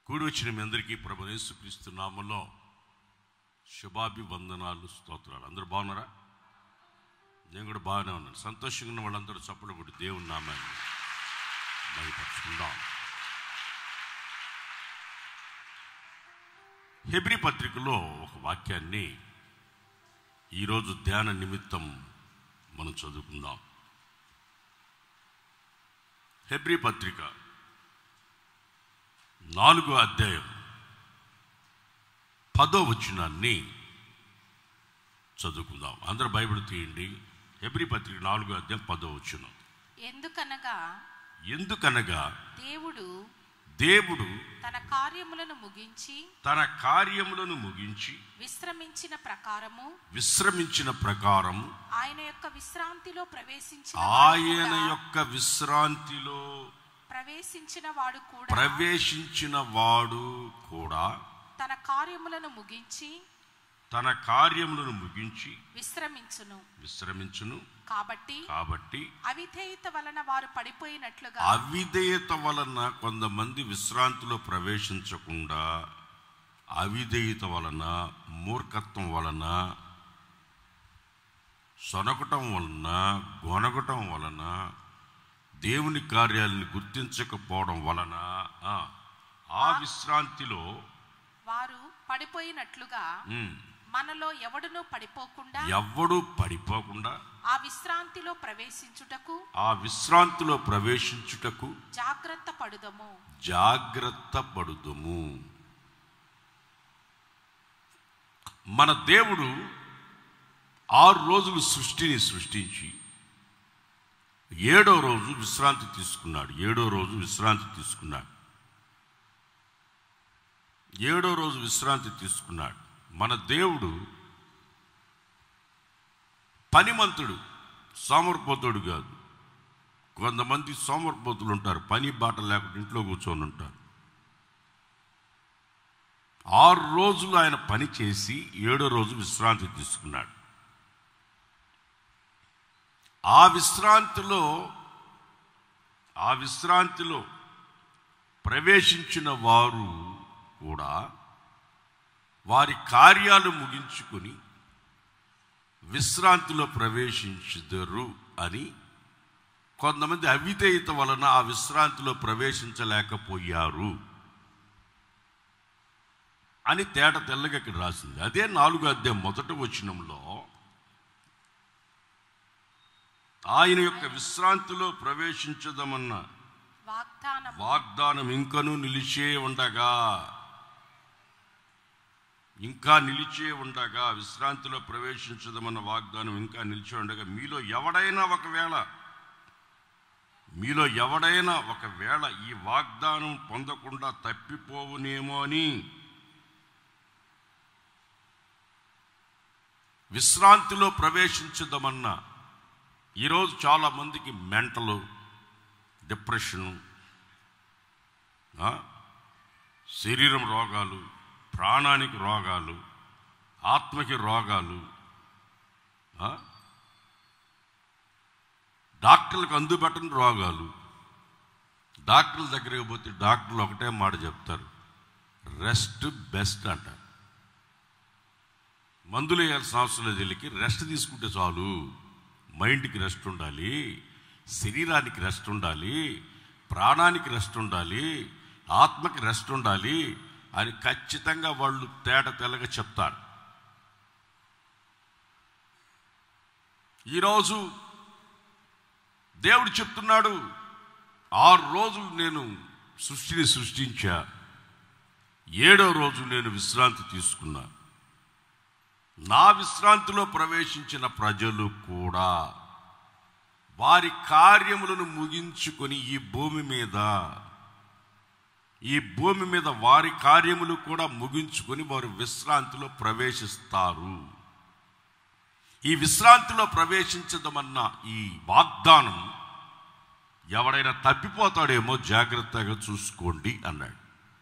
కూడి వచ్చిన మీ అందరికీ ప్రభు యేసుక్రీస్తు నామంలో శుభాభివందనాలు స్తోత్రాలు అందరూ బాగున్నారా నేను కూడా బాగానే ఉన్నాను సంతోషంగా ఉన్న వాళ్ళందరూ చప్పుడు కూడా దేవుని నామాన్ని బయపరుచుకుందాం హెబ్రి పత్రికలో ఒక వాక్యాన్ని ఈరోజు ధ్యాన నిమిత్తం మనం చదువుకుందాం హెబ్రి పత్రిక నాలుగో అధ్యాయం పదో వచనాన్ని చదువుకుందాం అందరూ బైబిల్ తీయండి హెబ్రి పత్రిక నాలుగో అధ్యాయం పదో వచనం ఎందుకనగా ఎందుకనగా దేవుడు దేవుడు తన కార్యములను ముగించి తన కార్యములను ముగించి విశ్రమించిన ప్రకారము విశ్రమించిన ప్రకారం ఆయన యొక్క విశ్రాంతిలో ప్రవేశించిన ఆయన వాడు కూడా- యొక్క విశ్రాంతిలో ప్రవేశించిన వాడు కూడా ప్రవేశించిన వాడు కూడా తన కార్యములను ముగించి తన కార్యములను ముగించి విశ్రమించును విశ్రమించును కాబట్టి కాబట్టి అవిధేయత వలన వారు పడిపోయినట్లుగా అవిధేయత వలన కొంతమంది విశ్రాంతిలో ప్రవేశించకుండా అవిధేయత వలన మూర్ఖత్వం వలన సొనకటం వలన గొనగటం వలన దేవుని కార్యాలను గుర్తించకపోవడం వలన ఆ, ఆ విశ్రాంతిలో వారు పడిపోయినట్లుగా ఉమ్, మనలో ఎవడునూ పడిపోకుండా ఎవ్వడూ పడిపోకుండా ఆ విశ్రాంతిలో ప్రవేశించుటకు ఆ విశ్రాంతిలో ప్రవేశించుటకు జాగ్రత్త పడుదము జాగ్రత్త పడుదుము మన దేవుడు ఆరు రోజులు సృష్టిని సృష్టించి ఏడో రోజు విశ్రాంతి తీసుకున్నాడు ఏడో రోజు విశ్రాంతి తీసుకున్నాడు ఏడో రోజు విశ్రాంతి తీసుకున్నాడు మన దేవుడు పనిమంతుడు సోమరిపోతుడు కాదు కొంతమంది సోమరిపోతులు ఉంటారు పని బాట లేకుండా ఇంట్లో కూర్చొని ఉంటారు ఆరు రోజులు ఆయన పని చేసి ఏడో రోజు విశ్రాంతి తీసుకున్నాడు ఆ విశ్రాంతిలో ఆ విశ్రాంతిలో ప్రవేశించిన వారు కూడా వారి కార్యాలు ముగించుకొని విశ్రాంతిలో ప్రవేశించుదరు అని కొంతమంది అవిధేయత వలన ఆ విశ్రాంతిలో ప్రవేశించలేకపోయారు అని తేట తెల్లగా ఇక్కడ రాసింది అదే నాలుగో అధ్యాయం మొదటి వచనంలో ఆయన యొక్క విశ్రాంతిలో ప్రవేశించదమన్న వాగ్దానము వాగ్దానం ఇంకను నిలిచే ఉండగా ఇంకా నిలిచే ఉండగా విశ్రాంతిలో ప్రవేశించదమన్న వాగ్దానం ఇంకా నిలిచే ఉండగా మీలో ఎవడైనా ఒకవేళ మీలో ఎవడైనా ఒకవేళ ఈ వాగ్దానం పొందకుండా తప్పిపోవునేమో అని విశ్రాంతిలో ప్రవేశించదమన్న ఈరోజు చాలా మందికి మెంటలు డిప్రెషను ఆ, శరీరం రోగాలు ప్రాణానికి రోగాలు ఆత్మకి రోగాలు ఆ, డాక్టర్లకు అందుబట్టని రోగాలు డాక్టర్ల దగ్గరికి పోతే డాక్టర్లు ఒకటే మాట చెప్తారు రెస్ట్ బెస్ట్ అంటారు మందులు వేయాల్సిన అవసరం లేదు వీళ్ళకి రెస్ట్ తీసుకుంటే చాలు మైండ్కి రెస్ట్ ఉండాలి శరీరానికి రెస్ట్ ఉండాలి ప్రాణానికి రెస్ట్ ఉండాలి ఆత్మకి రెస్ట్ ఉండాలి అని ఖచ్చితంగా వాళ్ళు తేట తెల్లగా చెప్తారు ఈరోజు దేవుడు చెప్తున్నాడు ఆరు రోజులు నేను సృష్టిని సృష్టించా ఏడో రోజు నేను విశ్రాంతి తీసుకున్నా నా విశ్రాంతిలో ప్రవేశించిన ప్రజలు కూడా వారి కార్యములను ముగించుకొని ఈ భూమి మీద ఈ భూమి మీద వారి కార్యములు కూడా ముగించుకొని వారు విశ్రాంతిలో ప్రవేశిస్తారు ఈ విశ్రాంతిలో ప్రవేశించదమన్న ఈ వాగ్దానం ఎవడైనా తప్పిపోతాడేమో జాగ్రత్తగా చూసుకోండి అన్నాడు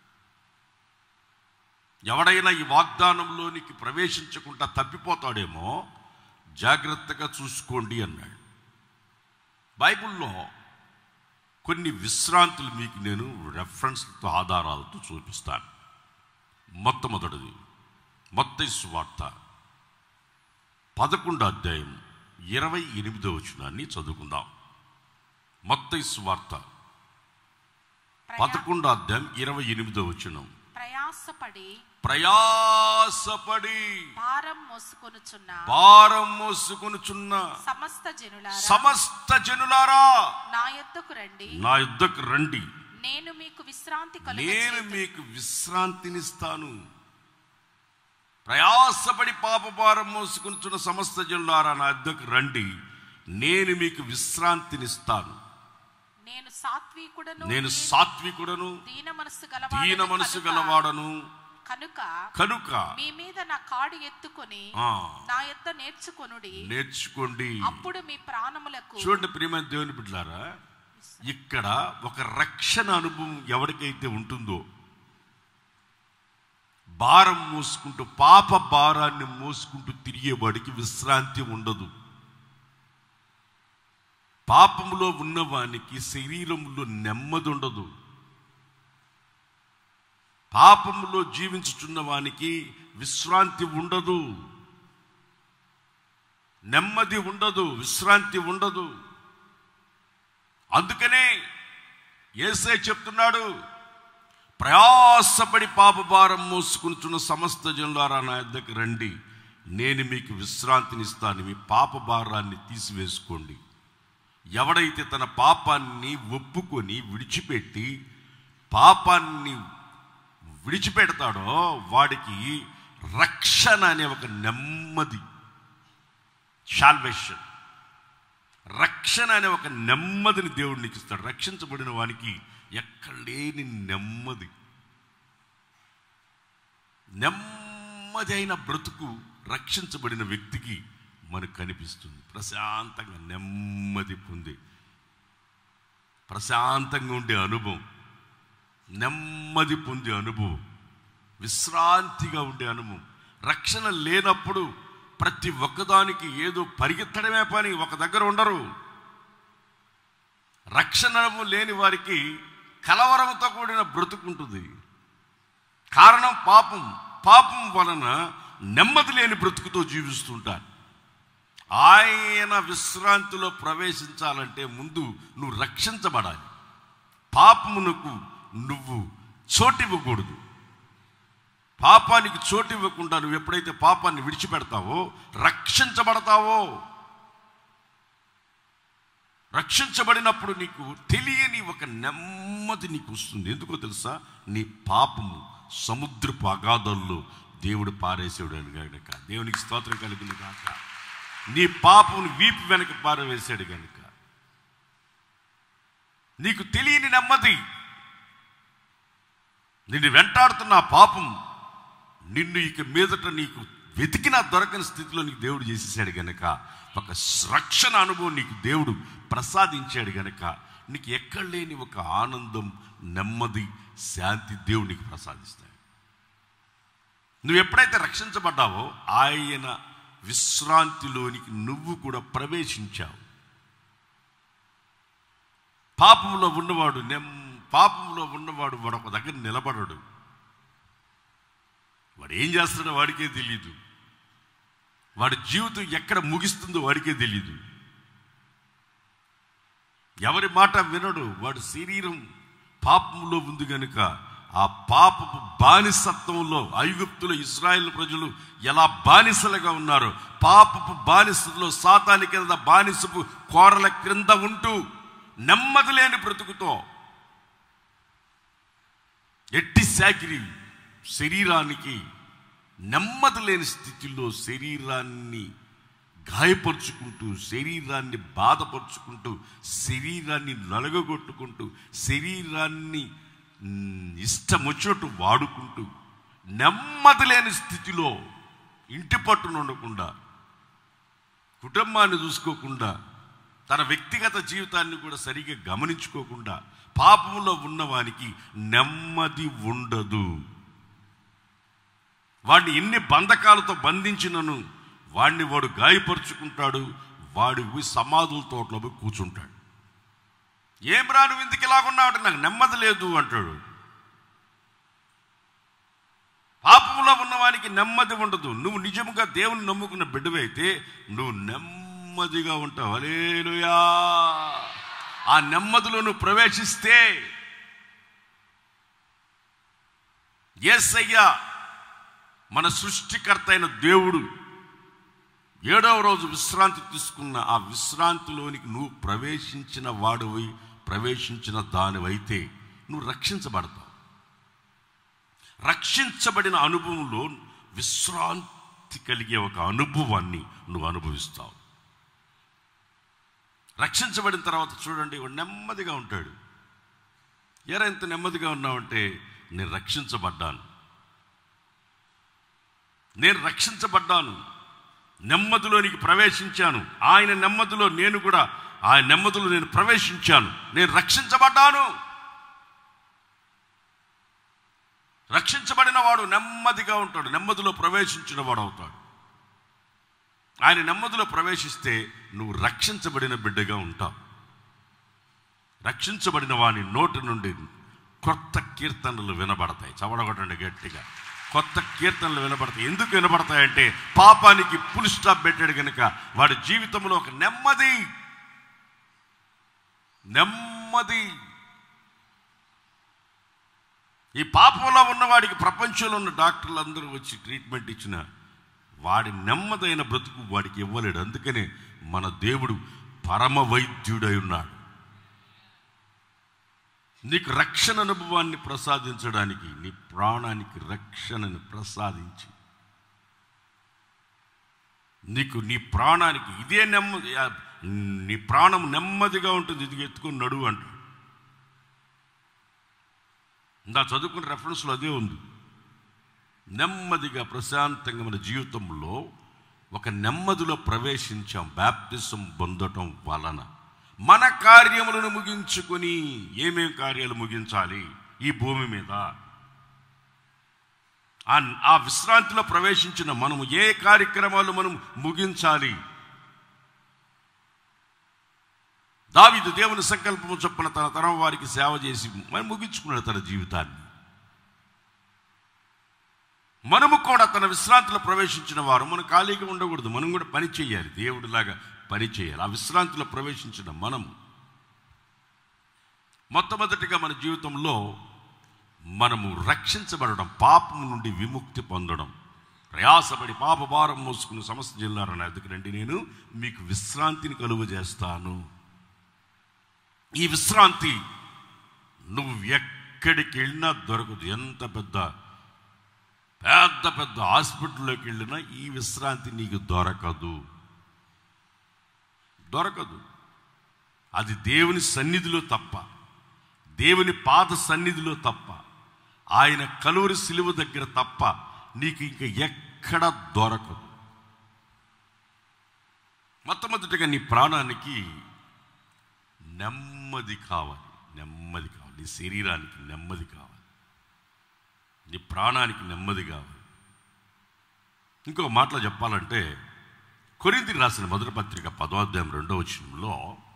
ఎవడైనా ఈ వాగ్దానంలోనికి ప్రవేశించకుండా తప్పిపోతాడేమో జాగ్రత్తగా చూసుకోండి అన్నాడు బైబిల్లో కొన్ని విశ్రాంతులు మీకు నేను రెఫరెన్స్తో ఆధారాలతో చూపిస్తాను మొట్టమొదటిది మొత్త వార్త పదకొండో అధ్యాయం ఇరవై ఎనిమిదో వచనాన్ని చదువుకుందాం మొత్త వార్త ప్రయా- పదకొండో అధ్యాయం ఇరవై ఎనిమిదో వచనం ప్రయాసపడి ప్రయాసపడి భారం మోసుకొనుచున్న భారం మోసుకొనుచున్న సమస్త జనులారా సమస్త జనులారా నా యొద్దకు రండి నా యుద్ధకు రండి నేను మీకు విశ్రాంతి నేను కలుగచేతును. మీకు విశ్రాంతినిస్తాను ప్రయాసపడి పాపభారం మోసుకుంటున్న సమస్త జనులారా నా యుద్ధకు రండి నేను మీకు విశ్రాంతినిస్తాను నేను సాత్వికుడను నేను దీన- సాత్వికుడను దీన మనస్సు దీన గలవాడను మనసు కనుక- గలవాడను కనుక కనుక మీ మీద నా కాడు ఎత్తుకొని ఆ, నా యొద్ద నేర్చుకొనుడి నేర్చుకోండి అప్పుడు మీ ప్రాణములకు చూడండి ప్రియమైన దేవుని బిడ్డలారా ఇక్కడ ఒక రక్షణ అనుభవం ఎవరికైతే ఉంటుందో భారం మోసుకుంటూ పాప భారాన్ని మోసుకుంటూ తిరిగేవాడికి విశ్రాంతి ఉండదు పాపములో ఉన్నవానికి శరీరంలో నెమ్మది ఉండదు పాపములో జీవించుచున్న వానికి విశ్రాంతి ఉండదు నెమ్మది ఉండదు విశ్రాంతి ఉండదు అందుకనే ఏసై చెప్తున్నాడు ప్రయాసపడి పాపభారం మోసుకుంటున్న సమస్త జనులారా నా యొద్దకు రండి నేను మీకు విశ్రాంతినిస్తాను మీ పాప భారాన్ని తీసివేసుకోండి ఎవడైతే తన పాపాన్ని ఒప్పుకొని విడిచిపెట్టి పాపాన్ని విడిచిపెడతాడో వాడికి రక్షణ అనే ఒక నెమ్మది శాల్వేషన్ రక్షణ అనే ఒక నెమ్మదిని దేవుడు నీకు ఇస్తాడు రక్షించబడిన వానికి ఎక్కడ లేని నెమ్మది నెమ్మది అయిన బ్రతుకు రక్షించబడిన వ్యక్తికి మనకు కనిపిస్తుంది ప్రశాంతంగా నెమ్మది పొంది ప్రశాంతంగా ఉండే అనుభవం నెమ్మది పొందే అనుభవం విశ్రాంతిగా ఉండే అనుభవం రక్షణ లేనప్పుడు ప్రతి ఒక్కదానికి ఏదో పరిగెత్తడమే పని ఒక దగ్గర ఉండరు రక్షణ అనుభవం లేని వారికి కలవరంతో కూడిన బ్రతుకుంటుంది కారణం పాపం పాపం వలన నెమ్మది లేని బ్రతుకుతో జీవిస్తుంటారు ఆయన విశ్రాంతిలో ప్రవేశించాలంటే ముందు నువ్వు రక్షించబడాలి పాపమునకు నువ్వు చోటివ్వకూడదు పాపానికి చోటు ఇవ్వకుండా నువ్వు ఎప్పుడైతే పాపాన్ని విడిచిపెడతావో రక్షించబడతావో రక్షించబడినప్పుడు నీకు తెలియని ఒక నెమ్మది నీకు వస్తుంది ఎందుకో తెలుసా నీ పాపము సముద్రపు అగాధంలో దేవుడు పారేసాడు అని కనుక దేవునికి స్తోత్రం కలిగింది కాక నీ పాపమును వీపు వెనక పారవేశాడు కనుక నీకు తెలియని నెమ్మది నిన్ను వెంటాడుతున్న ఆ పాపం నిన్ను ఇక మీదట నీకు వెతికినా దొరకని స్థితిలో నీకు దేవుడు చేసేసాడు గనక ఒక రక్షణ అనుభవం నీకు దేవుడు ప్రసాదించాడు గనక నీకు ఎక్కడ లేని ఒక ఆనందం నెమ్మది శాంతి దేవుడు నీకు ప్రసాదిస్తాడు నువ్వు ఎప్పుడైతే రక్షించబడ్డావో ఆయన విశ్రాంతిలోనికి నువ్వు కూడా ప్రవేశించావు పాపంలో ఉన్నవాడు నెమ్ పాపంలో ఉన్నవాడు వాడు ఒక దగ్గర నిలబడడు వాడు ఏం చేస్తాడో వాడికే తెలియదు వాడి జీవితం ఎక్కడ ముగిస్తుందో వాడికే తెలియదు ఎవరి మాట వినడు వాడు శరీరం పాపంలో ఉంది గనుక ఆ పాపపు బానిసత్వంలో ఐగుప్తులో ఇస్రాయేల్ ప్రజలు ఎలా బానిసలుగా ఉన్నారో పాపపు బానిసలో సాతాని కింద బానిసపు కోరల క్రింద ఉంటూ నెమ్మది లేని బ్రతుకుతో ఎట్టి సాకిరి శరీరానికి నెమ్మది లేని స్థితిలో శరీరాన్ని గాయపరుచుకుంటూ శరీరాన్ని బాధపరుచుకుంటూ శరీరాన్ని నలగగొట్టుకుంటూ శరీరాన్ని మ్, ఇష్టం వచ్చినట్టు వాడుకుంటూ నెమ్మది లేని స్థితిలో ఇంటి పట్టున ఉండకుండా కుటుంబాన్ని చూసుకోకుండా తన వ్యక్తిగత జీవితాన్ని కూడా సరిగ్గా గమనించుకోకుండా పాపంలో ఉన్నవానికి నెమ్మది ఉండదు వాడిని ఎన్ని బంధకాలతో బంధించినను వాడిని వాడు గాయపరుచుకుంటాడు వాడి పోయి సమాధుల తోటలో పోయి కూర్చుంటాడు ఏం రా నువ్వు ఇందుకు ఇలాగున్నావు అంటే నాకు నెమ్మది లేదు అంటాడు పాపంలో ఉన్నవానికి నెమ్మది ఉండదు నువ్వు నిజముగా దేవుని నమ్ముకున్న బిడ్డవైతే నువ్వు నెమ్మదిగా ఉంటావు అలేలుయా ఆ నెమ్మదిలో నువ్వు ప్రవేశిస్తే ఏసయ్యా మన సృష్టికర్త అయిన దేవుడు ఏడవ రోజు విశ్రాంతి తీసుకున్న ఆ విశ్రాంతిలోనికి నువ్వు ప్రవేశించిన వాడివి ప్రవేశించిన దానివైతే నువ్వు రక్షించబడతావు రక్షించబడిన అనుభవంలో విశ్రాంతి కలిగే ఒక అనుభవాన్ని నువ్వు అనుభవిస్తావు రక్షించబడిన తర్వాత చూడండి వాడు నెమ్మదిగా ఉంటాడు ఎరా ఇంత నెమ్మదిగా ఉన్నావంటే నేను రక్షించబడ్డాను నేను రక్షించబడ్డాను నెమ్మదిలోనికి ప్రవేశించాను ఆయన నెమ్మదిలో నేను కూడా ఆయన నెమ్మదిలో నేను ప్రవేశించాను నేను రక్షించబడ్డాను రక్షించబడిన వాడు నెమ్మదిగా ఉంటాడు నెమ్మదిలో ప్రవేశించిన వాడు అవుతాడు ఆయన నెమ్మదిలో ప్రవేశిస్తే నువ్వు రక్షించబడిన బిడ్డగా ఉంటావు రక్షించబడిన వాని నోటి నుండి కొత్త కీర్తనలు వినబడతాయి చవడగొట్టండి గట్టిగా కొత్త కీర్తనలు వినబడతాయి ఎందుకు వినబడతాయంటే పాపానికి పులి స్టాప్ పెట్టాడు కనుక వాడి జీవితంలో ఒక నెమ్మది నెమ్మది ఈ పాపంలో ఉన్నవాడికి ప్రపంచంలో ఉన్న డాక్టర్లు అందరూ వచ్చి ట్రీట్మెంట్ ఇచ్చిన వాడి నెమ్మదైన బ్రతుకు వాడికి ఇవ్వలేడు అందుకనే మన దేవుడు పరమ వైద్యుడై ఉన్నాడు నీకు రక్షణ అనుభవాన్ని ప్రసాదించడానికి నీ ప్రాణానికి రక్షణను ప్రసాదించి నీకు నీ ప్రాణానికి ఇదే నెమ్మది ఆ, నీ ప్రాణం నెమ్మదిగా ఉంటుంది ఇది ఎత్తుకొని నడువు అంటాడు ఇందా చదువుకున్న రెఫరెన్స్లో అదే ఉంది నెమ్మదిగా ప్రశాంతంగా మన జీవితంలో ఒక నెమ్మదిలో ప్రవేశించాం బ్యాప్టిజం పొందటం వలన మన కార్యములను ముగించుకొని ఏమేం కార్యాలు ముగించాలి ఈ భూమి మీద ఆ- ఆ విశ్రాంతిలో ప్రవేశించిన మనము ఏ కార్యక్రమాలు మనం ముగించాలి దావిదు దేవుని సంకల్పము చొప్పున తన తరం వారికి సేవ చేసి మరి ముగించుకున్నాడు తన జీవితాన్ని మనము కూడా తన విశ్రాంతిలో ప్రవేశించిన వారు మనం ఖాళీగా ఉండకూడదు మనం కూడా పని చేయాలి దేవుడిలాగా పని చేయాలి ఆ విశ్రాంతిలో ప్రవేశించిన మనము మొట్టమొదటిగా మన జీవితంలో మనము రక్షించబడడం పాపం నుండి విముక్తి పొందడం ప్రయాసపడి పాప భారం మోసుకుని సమస్త జిల్లారని అందుకనండి నేను మీకు విశ్రాంతిని కలుగు చేస్తాను ఈ విశ్రాంతి నువ్వు ఎక్కడికి వెళ్ళినా దొరకదు ఎంత పెద్ద పెద్ద పెద్ద హాస్పిటల్లోకి వెళ్ళినా ఈ విశ్రాంతి నీకు దొరకదు దొరకదు అది దేవుని సన్నిధిలో తప్ప దేవుని పాద సన్నిధిలో తప్ప ఆయన కలువరి సిలువ దగ్గర తప్ప నీకు ఇంకా ఎక్కడ దొరకదు మొట్టమొదటిగా నీ ప్రాణానికి నెమ్మది కావాలి నెమ్మది కావాలి నీ శరీరానికి నెమ్మది కావాలి నీ ప్రాణానికి నెమ్మది కావాలి ఇంకో మాటలో చెప్పాలంటే కొరింథీయులకు రాసిన మొదటి పత్రిక పదోధ్యాయం రెండో వచనంలో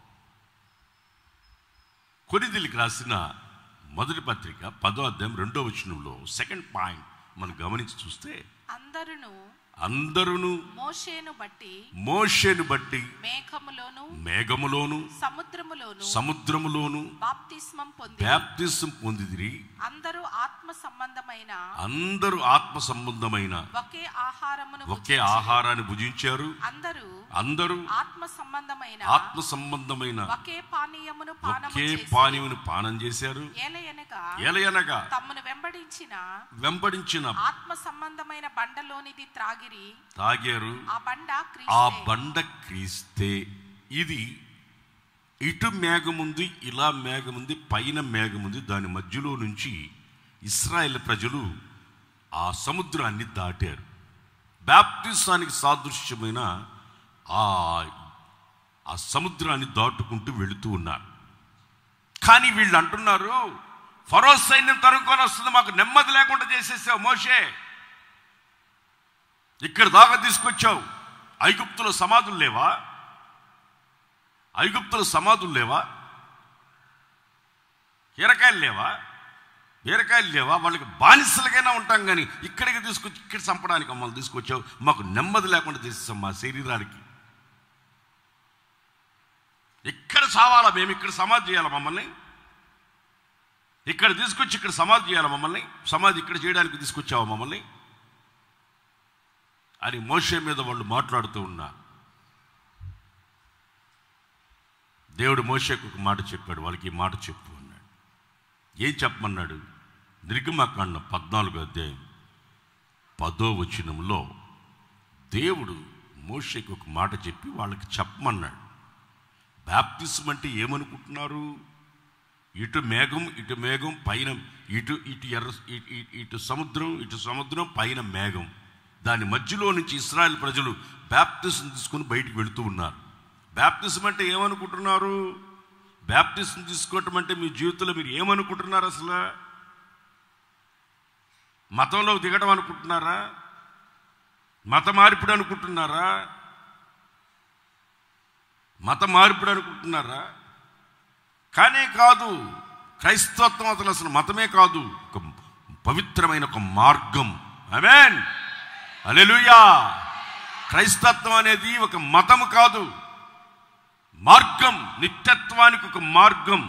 కొరింథీయులకు రాసిన మొదటి పత్రిక పదో అధ్యాయం రెండో వచనంలో సెకండ్ పాయింట్ మనం గమనించి చూస్తే అందరును అందరూ మోషేను బట్టి మోషేను బట్టి మేఘములోను మేఘములోను సముద్రములోను సముద్రములోను బాప్తిస్మం పొంది బ్యాప్తిసం పొందిదిరి అందరూ ఆత్మ సంబంధమైన అందరూ ఆత్మ సంబంధమైన ఒకే ఆహారమును ఒకే భుజించి ఆహారాన్ని భుజించారు అందరూ అందరూ ఆత్మ సంబంధమైన ఆత్మ సంబంధమైన ఒకే పానీయమును పానము ఒకే చేసి పానీయుని పానం చేశారు ఏలయనగా ఏలయనగా తమ్మును వెంబడించిన వెంబడించిన ఆత్మ సంబంధమైన బండలోనిది త్రాగిరి తాగారు ఆ బండ ఆ క్రీస్తే బండ క్రీస్తే ఇది ఇటు మేఘముంది ఇలా మేఘముంది పైన మేఘముంది దాని మధ్యలో నుంచి ఇస్రాయేల్ ప్రజలు ఆ సముద్రాన్ని దాటారు బ్యాప్టిసానికి సాదృశ్యమైన ఆ ఆ సముద్రాన్ని దాటుకుంటూ వెళుతూ ఉన్నారు కానీ వీళ్ళు అంటున్నారు ఫరో సైన్యం తరుముకొని వస్తుంది మాకు నెమ్మది లేకుండా చేసేసావు మోషే ఇక్కడ దాకా తీసుకొచ్చావు ఐగుప్తులో సమాధులు లేవా ఐగుప్తులో సమాధులు లేవా బీరకాయలు లేవా బీరకాయలు లేవా వాళ్ళకి బానిసలుగైనా ఉంటాం కానీ ఇక్కడికి తీసుకొచ్చి ఇక్కడ చంపడానికి మమ్మల్ని తీసుకొచ్చావు మాకు నెమ్మది లేకుండా చేసేసాం మా శరీరానికి ఇక్కడ చావాలా మేము ఇక్కడ సమాధి చేయాలా మమ్మల్ని ఇక్కడ తీసుకొచ్చి ఇక్కడ సమాధి చేయాలా మమ్మల్ని సమాధి ఇక్కడ చేయడానికి తీసుకొచ్చావా మమ్మల్ని అని మోషే మీద వాళ్ళు మాట్లాడుతూ ఉన్నారు దేవుడు మోషేకు ఒక మాట చెప్పాడు వాళ్ళకి ఈ మాట చెప్పు అన్నాడు ఏం చెప్పమన్నాడు నిర్గమకాండం పద్నాలుగు అధ్యాయం పదో వచనంలో దేవుడు మోషేకు ఒక మాట చెప్పి వాళ్ళకి చెప్పమన్నాడు బ్యాప్టిజం అంటే ఏమనుకుంటున్నారు ఇటు మేఘం ఇటు మేఘం పైన ఇటు ఇటు ఎర్ర ఇటు- ఇటు- ఇటు సముద్రం ఇటు సముద్రం పైన మేఘం దాని మధ్యలో నుంచి ఇస్రాయల్ ప్రజలు బ్యాప్టిజం తీసుకుని బయటికి వెళుతూ ఉన్నారు బ్యాప్టిజం అంటే ఏమనుకుంటున్నారు బ్యాప్టిజం తీసుకోవటం అంటే మీ జీవితంలో మీరు ఏమనుకుంటున్నారు అసలు మతంలో దిగడం అనుకుంటున్నారా మత మార్పిడి అనుకుంటున్నారా మత మార్పిడి అనుకుంటున్నారా కానే కాదు క్రైస్తవత్వం అసలు అసలు మతమే కాదు ఒక పవిత్రమైన ఒక మార్గం ఆమేన్ అలెలుయా క్రైస్తత్వం అనేది ఒక మతం కాదు మార్గం నిత్యత్వానికి ఒక మార్గం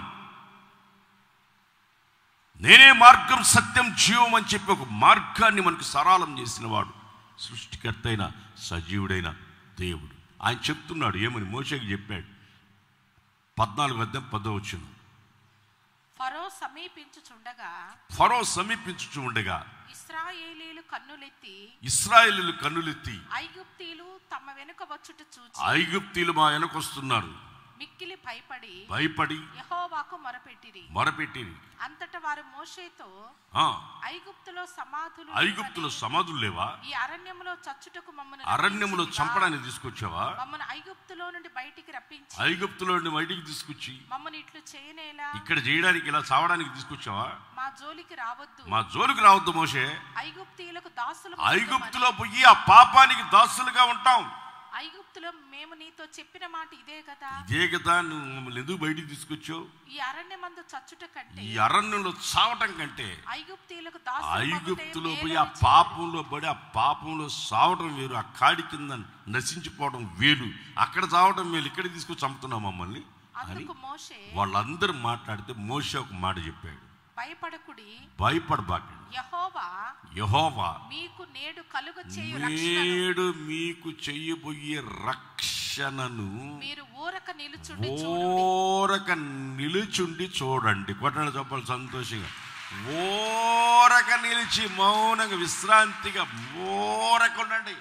నేనే మార్గం సత్యం జీవం అని చెప్పి ఒక మార్గాన్ని మనకు సరళం చేసిన వాడు సృష్టికర్త అయిన సజీవుడైన దేవుడు ఆయన చెప్తున్నాడు ఏమని మోషకి చెప్పాడు పద్నాలుగు అద్దెం పదో వచ్చిన ఫరో సమీపించుచుండగా ఫరో సమీపించుచు ఉండగా ఇస్రాయేలీలు కన్నులెత్తి ఇస్రాయేలీలు కన్నులెత్తి ఐగుప్తీలు తమ వెనుక వచ్చుట చూచి ఐగుప్తీలు మా వెనకొస్తున్నారు మిక్కిలి భయపడి భయపడి యెహోవాకు మొరపెట్టిరి మొరపెట్టి అంతట వారు మోషేతో ఆ, ఐగుప్తులో సమాధులు ఐగుప్తులో లేవని, సమాధులు లేవా ఈ అరణ్యములో చచ్చుటకు మమ్మను అరణ్యములో రప్పించితివా? చంపడానికి తీసుకొచ్చావా మమ్మను ఐగుప్తులో నుండి బయటికి రప్పించి ఐగుప్తులో నుండి బయటికి తీసుకొచ్చి మమ్మను ఇట్లు చేయనేలా ఇక్కడ చేయడానికి ఇలా చావడానికి తీసుకొచ్చావా మా జోలికి రావద్దు మా జోలికి రావద్దు మోషే ఐగుప్తీయులకు దాసులు ఐగుప్తులో పోయి ఆ పాపానికి దాసులుగా ఉంటాం ఐగుప్తులో మేము నీతో చెప్పిన మాట ఇదే కదా ఇదే కదా నువ్వు మమ్మల్ని ఎందుకు బయటికి తీసుకొచ్చావు ఈ అరణ్యమందు చచ్చుట కంటే ఈ అరణ్యంలో చావటం కంటే ఐగుప్తీయులకు దాసులు ఐగుప్తులో పోయి ఆ పాపంలో పడి ఆ పాపంలో సావటం వేరు ఆ కాడి కింద నశించిపోవడం వేరు అక్కడ చావటం వేలు ఇక్కడ తీసుకొచ్చి చంపుతున్నాం మమ్మల్ని అని అందుకు మోషే వాళ్ళందరూ మాట్లాడితే మోషే ఒక మాట చెప్పాడు భయపడకుడి భయపడబాకండి యహోవా యహోవా మీకు నేడు కలుగ చేయు రక్షణను నేడు మీకు చెయ్యబోయే రక్షణను మీరు ఊరక నిలుచుండి చూడండి ఓరక నిలుచుండి చూడండి కొట్టండి చెప్పాలి సంతోషంగా ఓరక నిలిచి మౌనంగా విశ్రాంతిగా ఓరక ఉండండి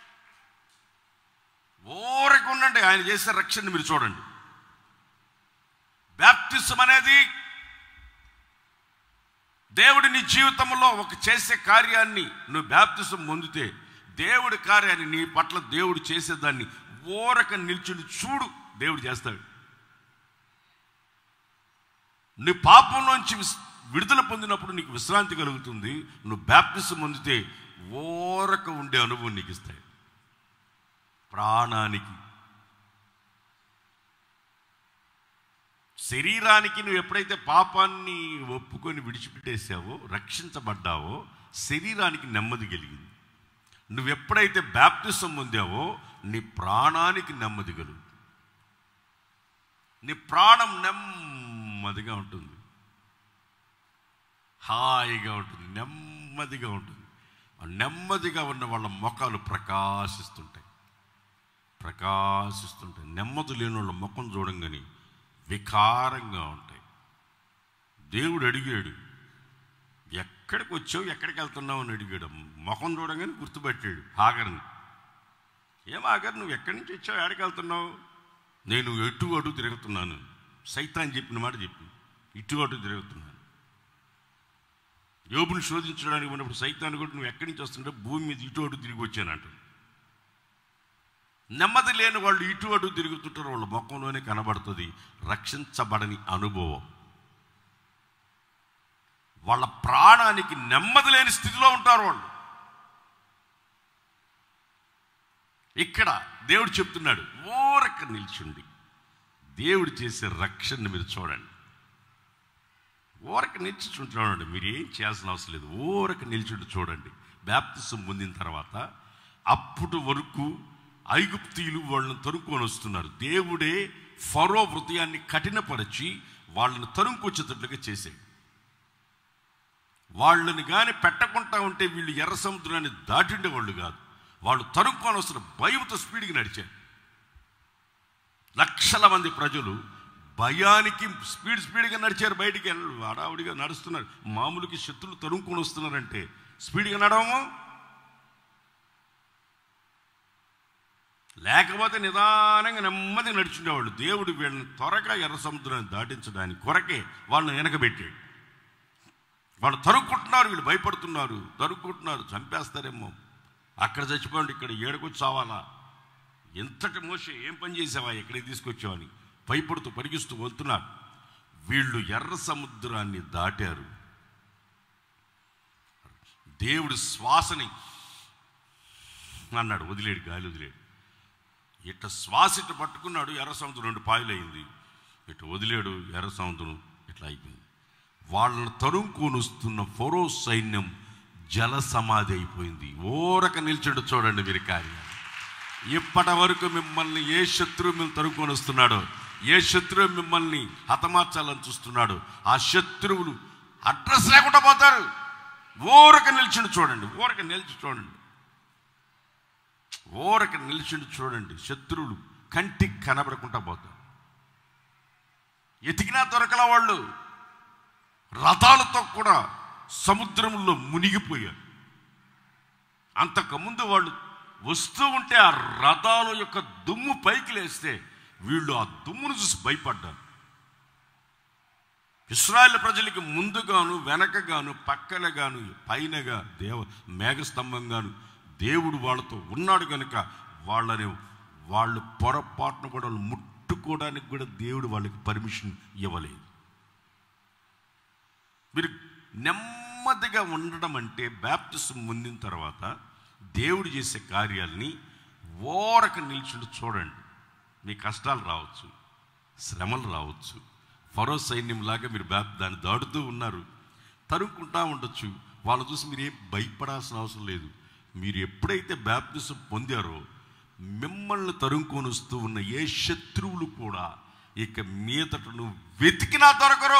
ఓరక ఉండండి ఆయన చేసే రక్షణ మీరు చూడండి బ్యాప్టిజం అనేది దేవుడి నీ జీవితంలో ఒక చేసే కార్యాన్ని నువ్వు బ్యాప్తిసం పొందితే దేవుడి కార్యాన్ని నీ పట్ల దేవుడు చేసేదాన్ని ఓరక నిల్చుని చూడు దేవుడు చేస్తాడు నీ పాపంలోంచి విస్- విడుదల పొందినప్పుడు నీకు విశ్రాంతి కలుగుతుంది నువ్వు బ్యాప్టిసం పొందితే ఓరక ఉండే అనుభవం నీకు ఇస్తాయి ప్రాణానికి శరీరానికి నువ్వు ఎప్పుడైతే పాపాన్ని ఒప్పుకొని విడిచిపెట్టేసావో రక్షించబడ్డావో శరీరానికి నెమ్మది కలిగింది నువ్వు ఎప్పుడైతే బ్యాప్టిసం పొందావో నీ ప్రాణానికి నెమ్మది కలుగు నీ ప్రాణం నెమ్మదిగా ఉంటుంది హాయిగా ఉంటుంది నెమ్మదిగా ఉంటుంది ఆ నెమ్మదిగా ఉన్న వాళ్ళ ముఖాలు ప్రకాశిస్తుంటాయి ప్రకాశిస్తుంటాయి నెమ్మది లేని వాళ్ళ ముఖం చూడంగానే వికారంగా ఉంటాయి దేవుడు అడిగాడు ఎక్కడికి వచ్చావు ఎక్కడికి వెళ్తున్నావు అని అడిగాడు ముఖం చూడగానే గుర్తుపట్టాడు ఆగర్ని ఏం ఆగర్ నువ్వు ఎక్కడి నుంచి వచ్చావు ఎక్కడికి వెళ్తున్నావు నేను ఎటు అటు తిరుగుతున్నాను సైతాన్ చెప్పిన మాట చెప్పి ఇటు అటు తిరుగుతున్నాను యోబుని శోధించడానికి ఉన్నప్పుడు సైతాన్ని కూడా నువ్వు ఎక్కడి నుంచి వస్తుంటే భూమి మీద ఇటు అటు తిరిగి వచ్చానంట నెమ్మది లేని వాళ్ళు ఇటు అటు తిరుగుతుంటారు వాళ్ళ ముఖంలోనే కనబడుతుంది రక్షించబడని అనుభవం వాళ్ళ ప్రాణానికి నెమ్మది లేని స్థితిలో ఉంటారు వాళ్ళు ఇక్కడ దేవుడు చెప్తున్నాడు ఓరక నిల్చుండి దేవుడు చేసే రక్షణని మీరు చూడండి ఊరక నిలిచి చూడండి మీరు ఏం చేయాల్సిన అవసరం లేదు ఊరక నిలిచుంటూ చూడండి బ్యాప్తిసం పొందిన తర్వాత అప్పుడు వరకు ఐగుప్తీయులు వాళ్ళని తరుక్కొని వస్తున్నారు దేవుడే ఫరో హృదయాన్ని కఠినపరిచి వాళ్ళని తరుముకొచ్చేటట్లుగా చేశాడు వాళ్ళని కానీ పెట్టకుండా ఉంటే వీళ్ళు ఎర్ర సముద్రాన్ని దాటిండే వాళ్ళు కాదు వాళ్ళు తరుక్కొని వస్తున్న భయంతో స్పీడ్గా నడిచారు లక్షల మంది ప్రజలు భయానికి స్పీడ్ స్పీడ్గా నడిచారు బయటికి వెళ్ళ- హడావుడిగా నడుస్తున్నారు మామూలుకి శత్రులు తరుముకొని వస్తున్నారంటే స్పీడ్గా నడవము లేకపోతే నిదానంగా నెమ్మది నడుచుండేవాళ్ళు దేవుడు వీళ్ళని త్వరగా ఎర్ర సముద్రాన్ని దాటించడానికి కొరకే వాళ్ళని వెనకబెట్టాడు వాళ్ళు తరుక్కుంటున్నారు వీళ్ళు భయపడుతున్నారు తరుక్కుంటున్నారు చంపేస్తారేమో అక్కడ చచ్చిపోండి ఇక్కడ ఏడుకొచ్చి చావాలా ఎంతటి మోసే ఏం పని చేసావా ఎక్కడికి తీసుకొచ్చావని భయపడుతూ పరిగిస్తూ వెళ్తున్నారు వీళ్ళు ఎర్ర సముద్రాన్ని దాటారు దేవుడు శ్వాసని అన్నాడు వదిలేడు గాలి వదిలేడు ఇట్ట శ్వాస ఇట్ట పట్టుకున్నాడు ఎర్ర సముద్రం రెండు పాయలైంది ఇట్ట వదిలేడు ఎర్ర సముద్రం ఇట్లా అయిపోయింది వాళ్ళని తరుముకొని వస్తున్న ఫొరో సైన్యం జల సమాధి అయిపోయింది ఓరక నిల్చుండు చూడండి మీరు కార్యం ఇప్పటి వరకు మిమ్మల్ని ఏ శత్రువు మిమ్మల్ని తరుముకొని వస్తున్నాడో ఏ శత్రువు మిమ్మల్ని హతమార్చాలని చూస్తున్నాడో ఆ శత్రువులు అడ్రస్ లేకుండా పోతారు ఓరక నిల్చుండి చూడండి ఓరక నిలిచి చూడండి ఓరక నిలిచిండి చూడండి శత్రువులు కంటికి కనబడకుండా పోతారు ఎతికినా దొరకల వాళ్ళు రథాలతో కూడా సముద్రంలో మునిగిపోయారు అంతకుముందు వాళ్ళు వస్తూ ఉంటే ఆ రథాల యొక్క దుమ్ము పైకి లేస్తే వీళ్ళు ఆ దుమ్మును చూసి భయపడ్డారు ఇస్రాయేల్ ప్రజలకి ముందుగాను వెనకగాను పక్కనగాను పైనగా దేవ మేఘస్తంభంగాను దేవుడు వాళ్ళతో ఉన్నాడు కనుక వాళ్ళని వాళ్ళు పొరపాటును కూడా వాళ్ళు ముట్టుకోవడానికి కూడా దేవుడు వాళ్ళకి పర్మిషన్ ఇవ్వలేదు మీరు నెమ్మదిగా ఉండడం అంటే బ్యాప్టిజం పొందిన తర్వాత దేవుడు చేసే కార్యాలని ఓరక నిల్చుండి చూడండి మీ కష్టాలు రావచ్చు శ్రమలు రావచ్చు ఫరో సైన్యంలాగా మీరు బ్యాప్ దాన్ని దాడుతూ ఉన్నారు తరుముకుంటా ఉండొచ్చు వాళ్ళు చూసి మీరు ఏం భయపడాల్సిన అవసరం లేదు మీరు ఎప్పుడైతే బ్యాప్టిజం పొందారో మిమ్మల్ని తరుముకొని వస్తూ ఉన్న ఏ శత్రువులు కూడా ఇక మీదట నువ్వు వెతికినా దొరకరు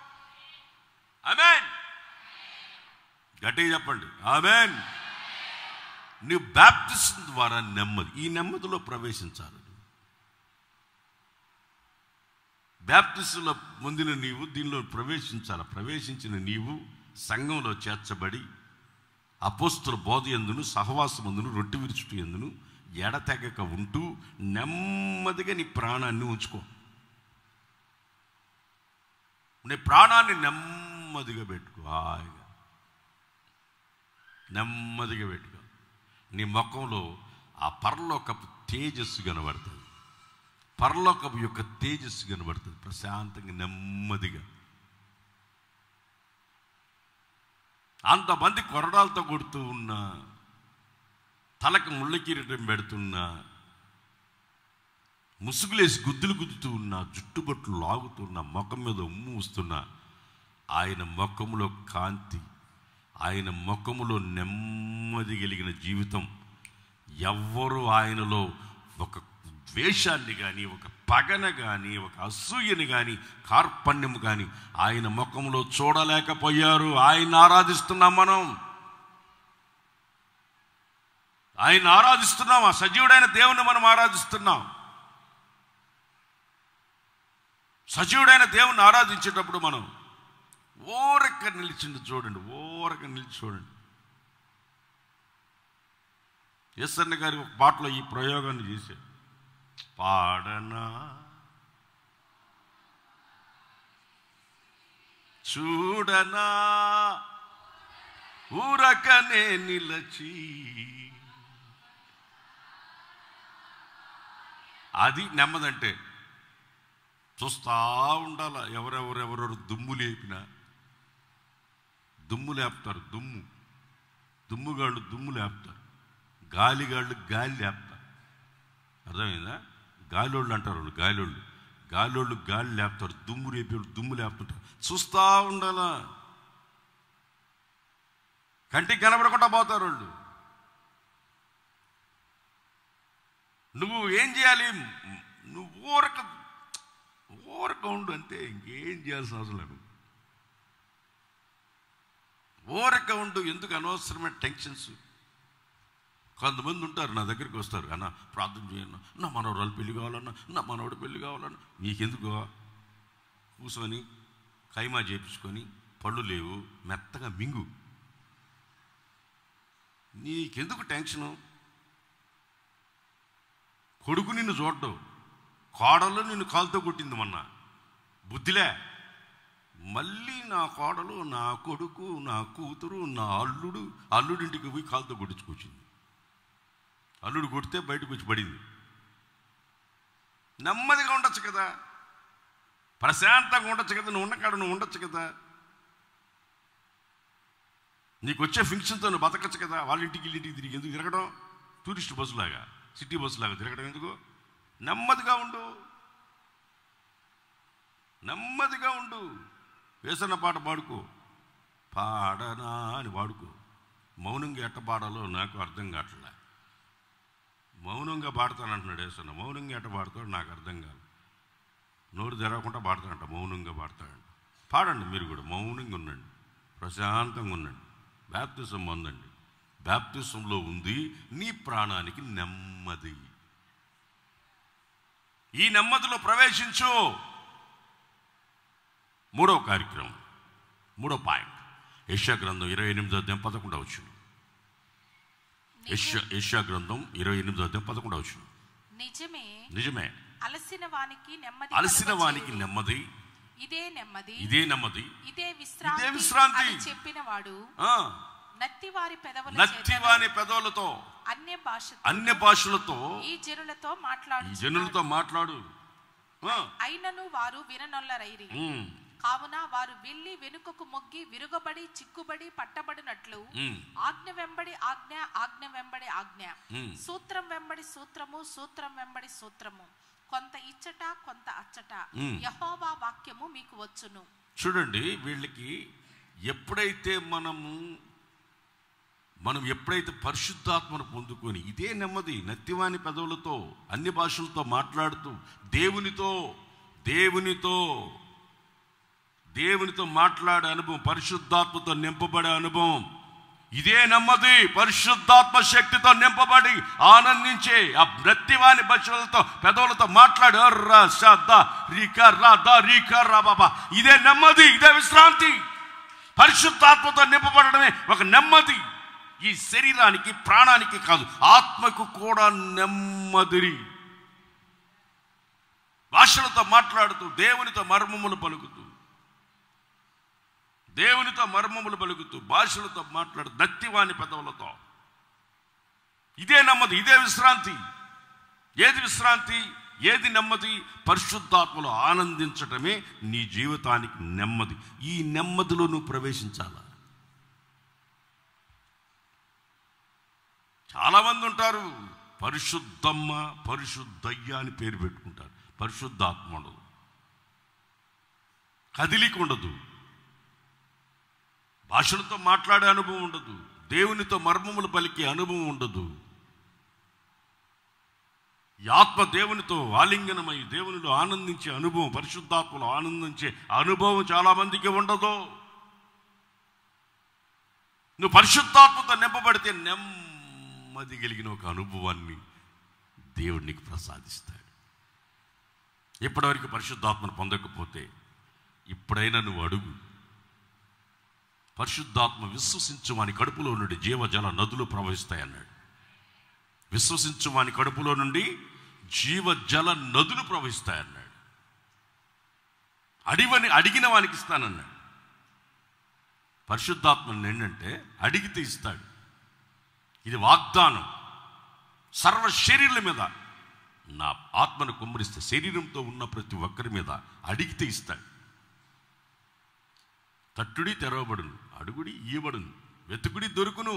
ఆమెన్ గట్టిగా చెప్పండి ఆమెన్ నువ్వు బ్యాప్టిజం ద్వారా నెమ్మది ఈ నెమ్మదిలో ప్రవేశించాలి బ్యాప్టిస్టులో పొందిన నీవు దీనిలో ప్రవేశించాలి ప్రవేశించిన నీవు సంఘంలో చేర్చబడి అపోస్తుల బోధ ఎందును సహవాసమందును రొట్టె విరుచుట ఎందును ఎడతెగక ఉంటూ నెమ్మదిగా నీ ప్రాణాన్ని ఉంచుకో నీ ప్రాణాన్ని నెమ్మదిగా పెట్టుకో హాయిగా నెమ్మదిగా పెట్టుకో నీ ముఖంలో ఆ పరలోకపు తేజస్సు కనబడుతుంది పరలోకపు యొక్క తేజస్సు కనబడుతుంది ప్రశాంతంగా నెమ్మదిగా అంతమంది కొరడాలతో కొడుతూ ఉన్నా తలకు ముళ్ళ కిరీటం పెడుతున్నా ముసుగులేసి గుద్దులు గుద్దుతూ ఉన్నా జుట్టుబొట్లు లాగుతున్నా ముఖం మీద ఉమ్ము వస్తున్నా ఆయన ముఖములో కాంతి ఆయన ముఖములో నెమ్మది కలిగిన జీవితం ఎవ్వరు ఆయనలో ఒక ద్వేషాన్ని కానీ ఒక పగన కానీ ఒక అసూయని కానీ కార్పణ్యం కానీ ఆయన ముఖంలో చూడలేకపోయారు ఆయన ఆరాధిస్తున్నాం మనం ఆయన ఆరాధిస్తున్నాం ఆ సజీవుడైన దేవుని మనం ఆరాధిస్తున్నాం సజీవుడైన దేవుని ఆరాధించేటప్పుడు మనం ఓరక నిలిచింది చూడండి ఓరక నిలిచి చూడండి ఎస్ఎన్ గారి ఒక పాటలో ఈ ప్రయోగాన్ని చేశారు పాడనా చూడనా ఊరకనే నిలచి అది నెమ్మదంటే చూస్తా ఉండాల ఎవరెవరెవరెవరు దుమ్ము లేపినా దుమ్ము లేపుతారు దుమ్ము దుమ్ముగాళ్ళు దుమ్ము లేపుతారు గాలిగాళ్ళు గాలి లేపుతారు అర్థమైందా గాలోళ్ళు అంటారు వాళ్ళు గాలోళ్ళు గాలోళ్ళు గాలి లేపుతారు దుమ్ము రేపేళ్ళు దుమ్ము లేపుతుంటారు చూస్తా ఉండాలా కంటికి కనబడకుండా పోతారు వాళ్ళు నువ్వు ఏం చేయాలి నువ్వు ఊరక ఊరక ఉండు అంతే ఇంకేం చేయాల్సిన అవసరం లేదు ఊరక ఉండు ఎందుకు అనవసరమైన టెన్షన్స్ కొంతమంది ఉంటారు నా దగ్గరికి వస్తారు అన్న ప్రార్థన చేయన్న నా మనవరాలు పెళ్లి కావాలన్నా నా మనవడు పెళ్లి కావాలన్నా నీకెందుకు కూర్చొని కైమా చేపించుకొని పళ్ళు లేవు మెత్తగా మింగు నీకెందుకు టెన్షను కొడుకు నిన్ను చూడడం కోడలు నిన్ను కాలుతో కొట్టింది మొన్న బుద్ధిలే మళ్ళీ నా కోడలు నా కొడుకు నా కూతురు నా అల్లుడు అల్లుడింటికి పోయి కాలుతో కొట్టించుకొచ్చింది అల్లుడు కొడితే బయటకు వచ్చి పడింది నెమ్మదిగా ఉండొచ్చు కదా ప్రశాంతంగా ఉండొచ్చు కదా నువ్వు ఉన్న కాడ నువ్వు ఉండొచ్చు కదా నీకు వచ్చే ఫంక్షన్తో నువ్వు బతకచ్చు కదా వాళ్ళ ఇంటికి వీళ్ళ ఇంటికి తిరిగి ఎందుకు తిరగడం టూరిస్ట్ బస్సులాగా సిటీ బస్సులాగా తిరగడం ఎందుకు నెమ్మదిగా ఉండు నెమ్మదిగా ఉండు వేసన్న పాట పాడుకో పాడనా అని పాడుకో మౌనంగా ఎట్ట పాడాలో నాకు అర్థం కావట్లే మౌనంగా పాడతానంటున్నాడు వేసన్న మౌనంగా ఎట్ట పాడతాడు నాకు అర్థం కాదు నోరు తెరవకుండా పాడతాడంట మౌనంగా పాడతాడంట పాడండి మీరు కూడా మౌనంగా ఉండండి ప్రశాంతంగా ఉండండి బ్యాప్తిసం పొందండి బ్యాప్తిసంలో ఉంది నీ ప్రాణానికి నెమ్మది ఈ నెమ్మదిలో ప్రవేశించు మూడో కార్యక్రమం మూడో పాయింట్ యశా గ్రంథం ఇరవై ఎనిమిదో అధ్యాయం పదకొండవ వచ్చు యశ యశా గ్రంథం ఇరవై ఎనిమిదో అధ్యాయం పదకొండవ వచ్చు నిజమే నిజమే అలసిన వానికి నెమ్మది అలసిన కలుగచేయును. వానికి నెమ్మది ఇదే నెమ్మది ఇదే నెమ్మది ఇదే విశ్రాంతి ఇదే విశ్రాంతి. అని చెప్పిన వాడు ఆ, నత్తి వారి పెదవుల నత్తి చేతను వాని పెదవులతో అన్య భాష అన్య భాషలతో ఈ జనులతో ఈ మాట్లాడు జనులతో మాట్లాడు ఆ, అయినను వారు విననొల్లరైరి ఉమ్, కావున వారు వెళ్ళి వెనుకకు మొగ్గి విరుగబడి చిక్కుబడి పట్టబడినట్లు ఉమ్, ఆజ్ఞ వెంబడి ఆజ్ఞ ఆజ్ఞ వెంబడి ఆజ్ఞ ఉమ్. సూత్రం వెంబడి సూత్రము సూత్రం వెంబడి సూత్రము కొంత ఇచ్చట కొంత అచ్చట ఉమ్. యహోవా వాక్యము మీకు వచ్చును చూడండి వీళ్ళకి ఎప్పుడైతే మనము మనం ఎప్పుడైతే పరిశుద్ధాత్మను పొందుకొని ఇదే నెమ్మది నత్తివాని పెదవులతో అన్ని భాషలతో మాట్లాడుతూ దేవునితో దేవునితో దేవునితో మాట్లాడే అనుభవం పరిశుద్ధాత్మతో నింపబడే అనుభవం ఇదే నెమ్మది పరిశుద్ధాత్మ శక్తితో నింపబడి ఆనందించే ఆ నత్తివాని భాషలతో పెదవులతో మాట్లాడు రా శ ద రిక రా ద రిక రా బాబా ఇదే నెమ్మది ఇదే విశ్రాంతి పరిశుద్ధాత్మతో నింపబడడమే ఒక నెమ్మది ఈ శరీరానికి ప్రాణానికి కాదు ఆత్మకు కూడా నెమ్మది భాషలతో మాట్లాడుతూ దేవునితో మర్మములు పలుకుతూ దేవునితో మర్మములు పలుకుతూ భాషలతో మాట్లాడు దత్తివాని పెదవులతో ఇదే నెమ్మది ఇదే విశ్రాంతి ఏది విశ్రాంతి ఏది నెమ్మది పరిశుద్ధాత్మలో ఆనందించటమే నీ జీవితానికి నెమ్మది ఈ నెమ్మదిలో నువ్వు ప్రవేశించాలా చాలామంది ఉంటారు పరిశుద్ధమ్మ పరిశుద్ధయ్య అని పేరు పెట్టుకుంటారు పరిశుద్ధాత్మ ఉండదు కదిలిక ఉండదు భాషలతో మాట్లాడే అనుభవం ఉండదు దేవునితో మర్మములు పలికే అనుభవం ఉండదు ఈ ఆత్మ దేవునితో ఆలింగనమై దేవునిలో ఆనందించే అనుభవం పరిశుద్ధాత్మలో ఆనందించే అనుభవం చాలా మందికి ఉండదు నువ్వు పరిశుద్ధాత్మతో నింపబడితే నెమ్మది కలిగిన ఒక అనుభవాన్ని దేవుడు నీకు ప్రసాదిస్తాడు ఇప్పటివరకు పరిశుద్ధాత్మను పొందకపోతే ఇప్పుడైనా నువ్వు అడుగు పరిశుద్ధాత్మ విశ్వసించు వాని కడుపులో నుండి జీవజల నదులు ప్రవహిస్తాయన్నాడు విశ్వసించు వాని కడుపులో నుండి జీవజల నదులు ప్రవహిస్తాయన్నాడు అడివని అడిగిన వానికి ఇస్తానన్నాడు పరిశుద్ధాత్మ ఏంటంటే అడిగితే ఇస్తాడు ఇది వాగ్దానం సర్వ శరీరుల మీద నా ఆత్మను కుమ్మరిస్తే శరీరంతో ఉన్న ప్రతి ఒక్కరి మీద అడిగితే ఇస్తాడు తట్టుడి తెరవబడును అడుగుడి ఇయ్యబడును వెతుకుడి దొరుకును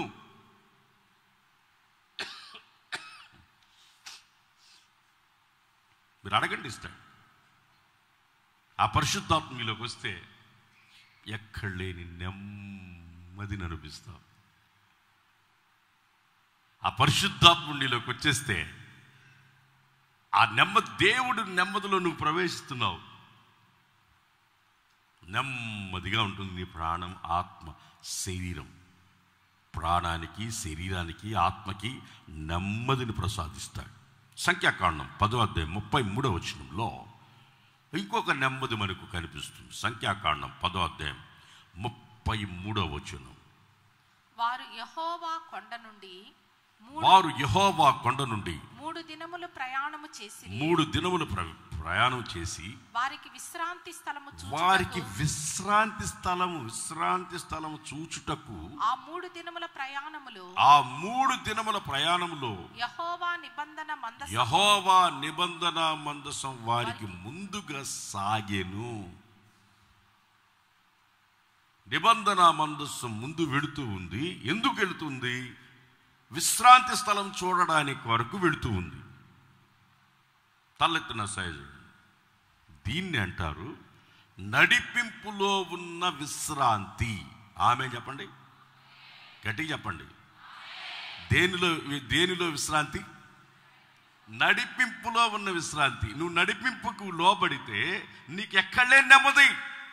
మీరు అడగండి ఇస్తాడు ఆ పరిశుద్ధాత్మ మీలోకి వస్తే ఎక్కడ లేని నెమ్మదిని అనిపిస్తాం ఆ పరిశుద్ధాత్మ నీలోకి వచ్చేస్తే ఆ నెమ్మది దేవుడు నెమ్మదిలో నువ్వు ప్రవేశిస్తున్నావు నెమ్మదిగా ఉంటుంది నీ ప్రాణం ఆత్మ శరీరం ప్రాణానికి శరీరానికి ఆత్మకి నెమ్మదిని ప్రసాదిస్తాడు సంఖ్యాకాండం పదో అధ్యాయం ముప్పై మూడో వచనంలో ఇంకొక నెమ్మది మనకు కనిపిస్తుంది సంఖ్యాకాండం పదో అధ్యాయం ముప్పై మూడో వచనం వారు యహోవా కొండ నుండి మూడు వారు యహోవా కొండ నుండి మూడు దినములు ప్రయాణము చేసి మూడు దినములు ప్ర- ప్రయాణం చేసి వారికి విశ్రాంతి స్థలము చూచుటకు వారికి విశ్రాంతి స్థలము విశ్రాంతి స్థలము చూచుటకు ఆ మూడు దినముల ప్రయాణములు ఆ మూడు దినముల ప్రయాణములో యహోవా నిబంధన మంద యహోవా నిబంధన మందసం వారికి ముందుగా సాగెను నిబంధన మందస్సం ముందు వెళుతూ ఉంది ఎందుకు వెళుతుంది విశ్రాంతి స్థలం చూడడానికి వరకు వెళుతూ ఉంది తలెత్తిన సైజు దీన్ని అంటారు నడిపింపులో ఉన్న విశ్రాంతి ఆమె చెప్పండి గట్టిగా చెప్పండి దేనిలో దేనిలో విశ్రాంతి నడిపింపులో ఉన్న విశ్రాంతి నువ్వు నడిపింపుకు లోబడితే నీకు ఎక్కడలే నెమ్మది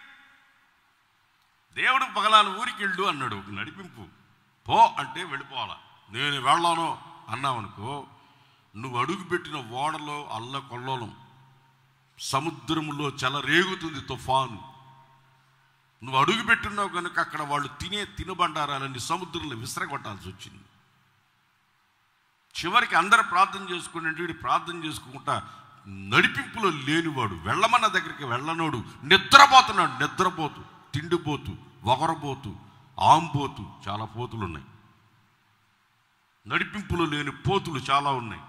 దేవుడు పగలాను ఊరికి వెళ్ళు అన్నాడు నడిపింపు పో అంటే వెళ్ళిపోవాలా నేను వెళ్ళాను అన్నావనుకో నువ్వు అడుగు పెట్టిన ఓడలో అల్ల కొల్లోలం సముద్రములో చెలరేగుతుంది తుఫాను నువ్వు అడుగు పెట్టున్నావు కనుక అక్కడ వాళ్ళు తినే తినబండారాలన్నీ సముద్రంలో విసిరగొట్టాల్సి వచ్చింది చివరికి అందరు ప్రార్థన చేసుకునే వీడు ప్రార్థన చేసుకుంటా నడిపింపులో లేనివాడు వెళ్ళమన్న దగ్గరికి వెళ్ళనోడు నిద్రపోతున్నాడు నిద్రపోతూ తిండిపోతూ వగరబోతూ ఆంబోతు చాలా పోతులు ఉన్నాయి నడిపింపులో లేని పోతులు చాలా ఉన్నాయి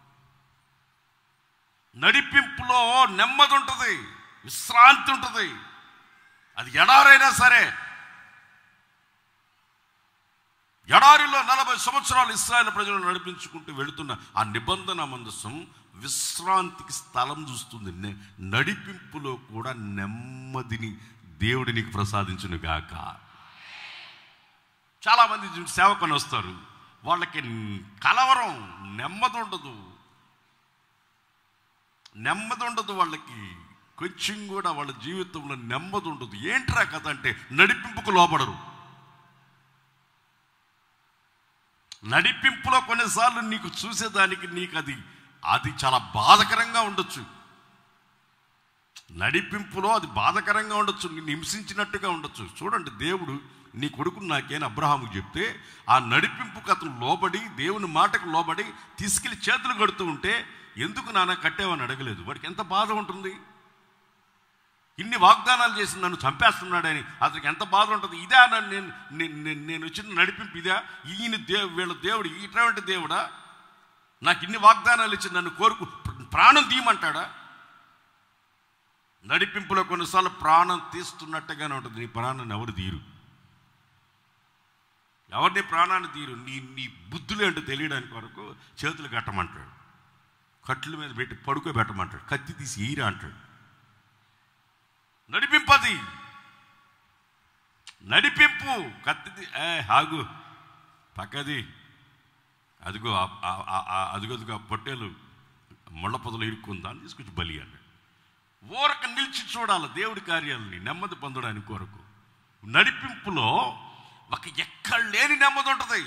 నడిపింపులో నెమ్మది ఉంటుంది విశ్రాంతి ఉంటుంది అది ఎడారైనా సరే ఎడారిలో నలభై సంవత్సరాలు ఇస్రాయల్ ప్రజలను నడిపించుకుంటూ వెళుతున్న ఆ నిబంధన మందసం విశ్రాంతికి స్థలం చూస్తుంది నె- నడిపింపులో కూడా నెమ్మదిని దేవుడి నీకు ప్రసాదించును గాక చాలా మంది చూ- సేవకుని వస్తారు వాళ్ళకి కలవరం నెమ్మది ఉండదు నెమ్మది ఉండదు వాళ్ళకి కొంచెం కూడా వాళ్ళ జీవితంలో నెమ్మది ఉండదు ఏంట్రా కథ అంటే నడిపింపుకు లోపడరు నడిపింపులో కొన్నిసార్లు నీకు చూసేదానికి నీకు అది అది చాలా బాధకరంగా ఉండొచ్చు నడిపింపులో అది బాధకరంగా ఉండొచ్చు నిన్ను హింసించినట్టుగా ఉండొచ్చు చూడండి దేవుడు నీ కొడుకును నాకేని అబ్రహాముకు చెప్తే ఆ నడిపింపుకు అతను లోబడి దేవుని మాటకు లోబడి తీసుకెళ్లి చేతులు కడుతూ ఉంటే ఎందుకు నాన్న కట్టేవని అడగలేదు వాడికి ఎంత బాధ ఉంటుంది ఇన్ని వాగ్దానాలు చేసి నన్ను చంపేస్తున్నాడని అతనికి ఎంత బాధ ఉంటుంది ఇదే నన్ను నేను నేను- నేను- నేను వచ్చిన నడిపింపు ఇదా ఈయన దేవు వీళ్ళ దేవుడు ఇటువంటి దేవుడా నాకు ఇన్ని వాగ్దానాలు ఇచ్చి నన్ను కోరుకు ప్రాణం తీయమంటాడా నడిపింపులో కొన్నిసార్లు ప్రాణం తీస్తున్నట్టుగానే ఉంటుంది నీ ప్రాణాన్ని ఎవరు తీరు ఎవరిని ప్రాణాన్ని తీరు నీ నీ బుద్ధులు ఏంటో తెలియడానికి వరకు చేతులు కట్టమంటాడు కట్ల మీద పెట్టి పడుకోబెట్టమంటాడు కత్తి తీసి ఈరా అంటాడు నడిపింపది నడిపింపు కత్తి తీ- ఏ ఆగు పక్కది అదిగో ఆ- ఆ- ఆ- ఆ- అదిగో అదిగో ఆ పొట్టేలు ముళ్ళ పొదలు ఇరుక్కుందా అని తీసుకొచ్చి బలి అన్నాడు ఊరక నిలిచి చూడాలి దేవుడి కార్యాలని నెమ్మది పొందడానికి కొరకు నడిపింపులో ఒక ఎక్కడ లేని నెమ్మది ఉంటుంది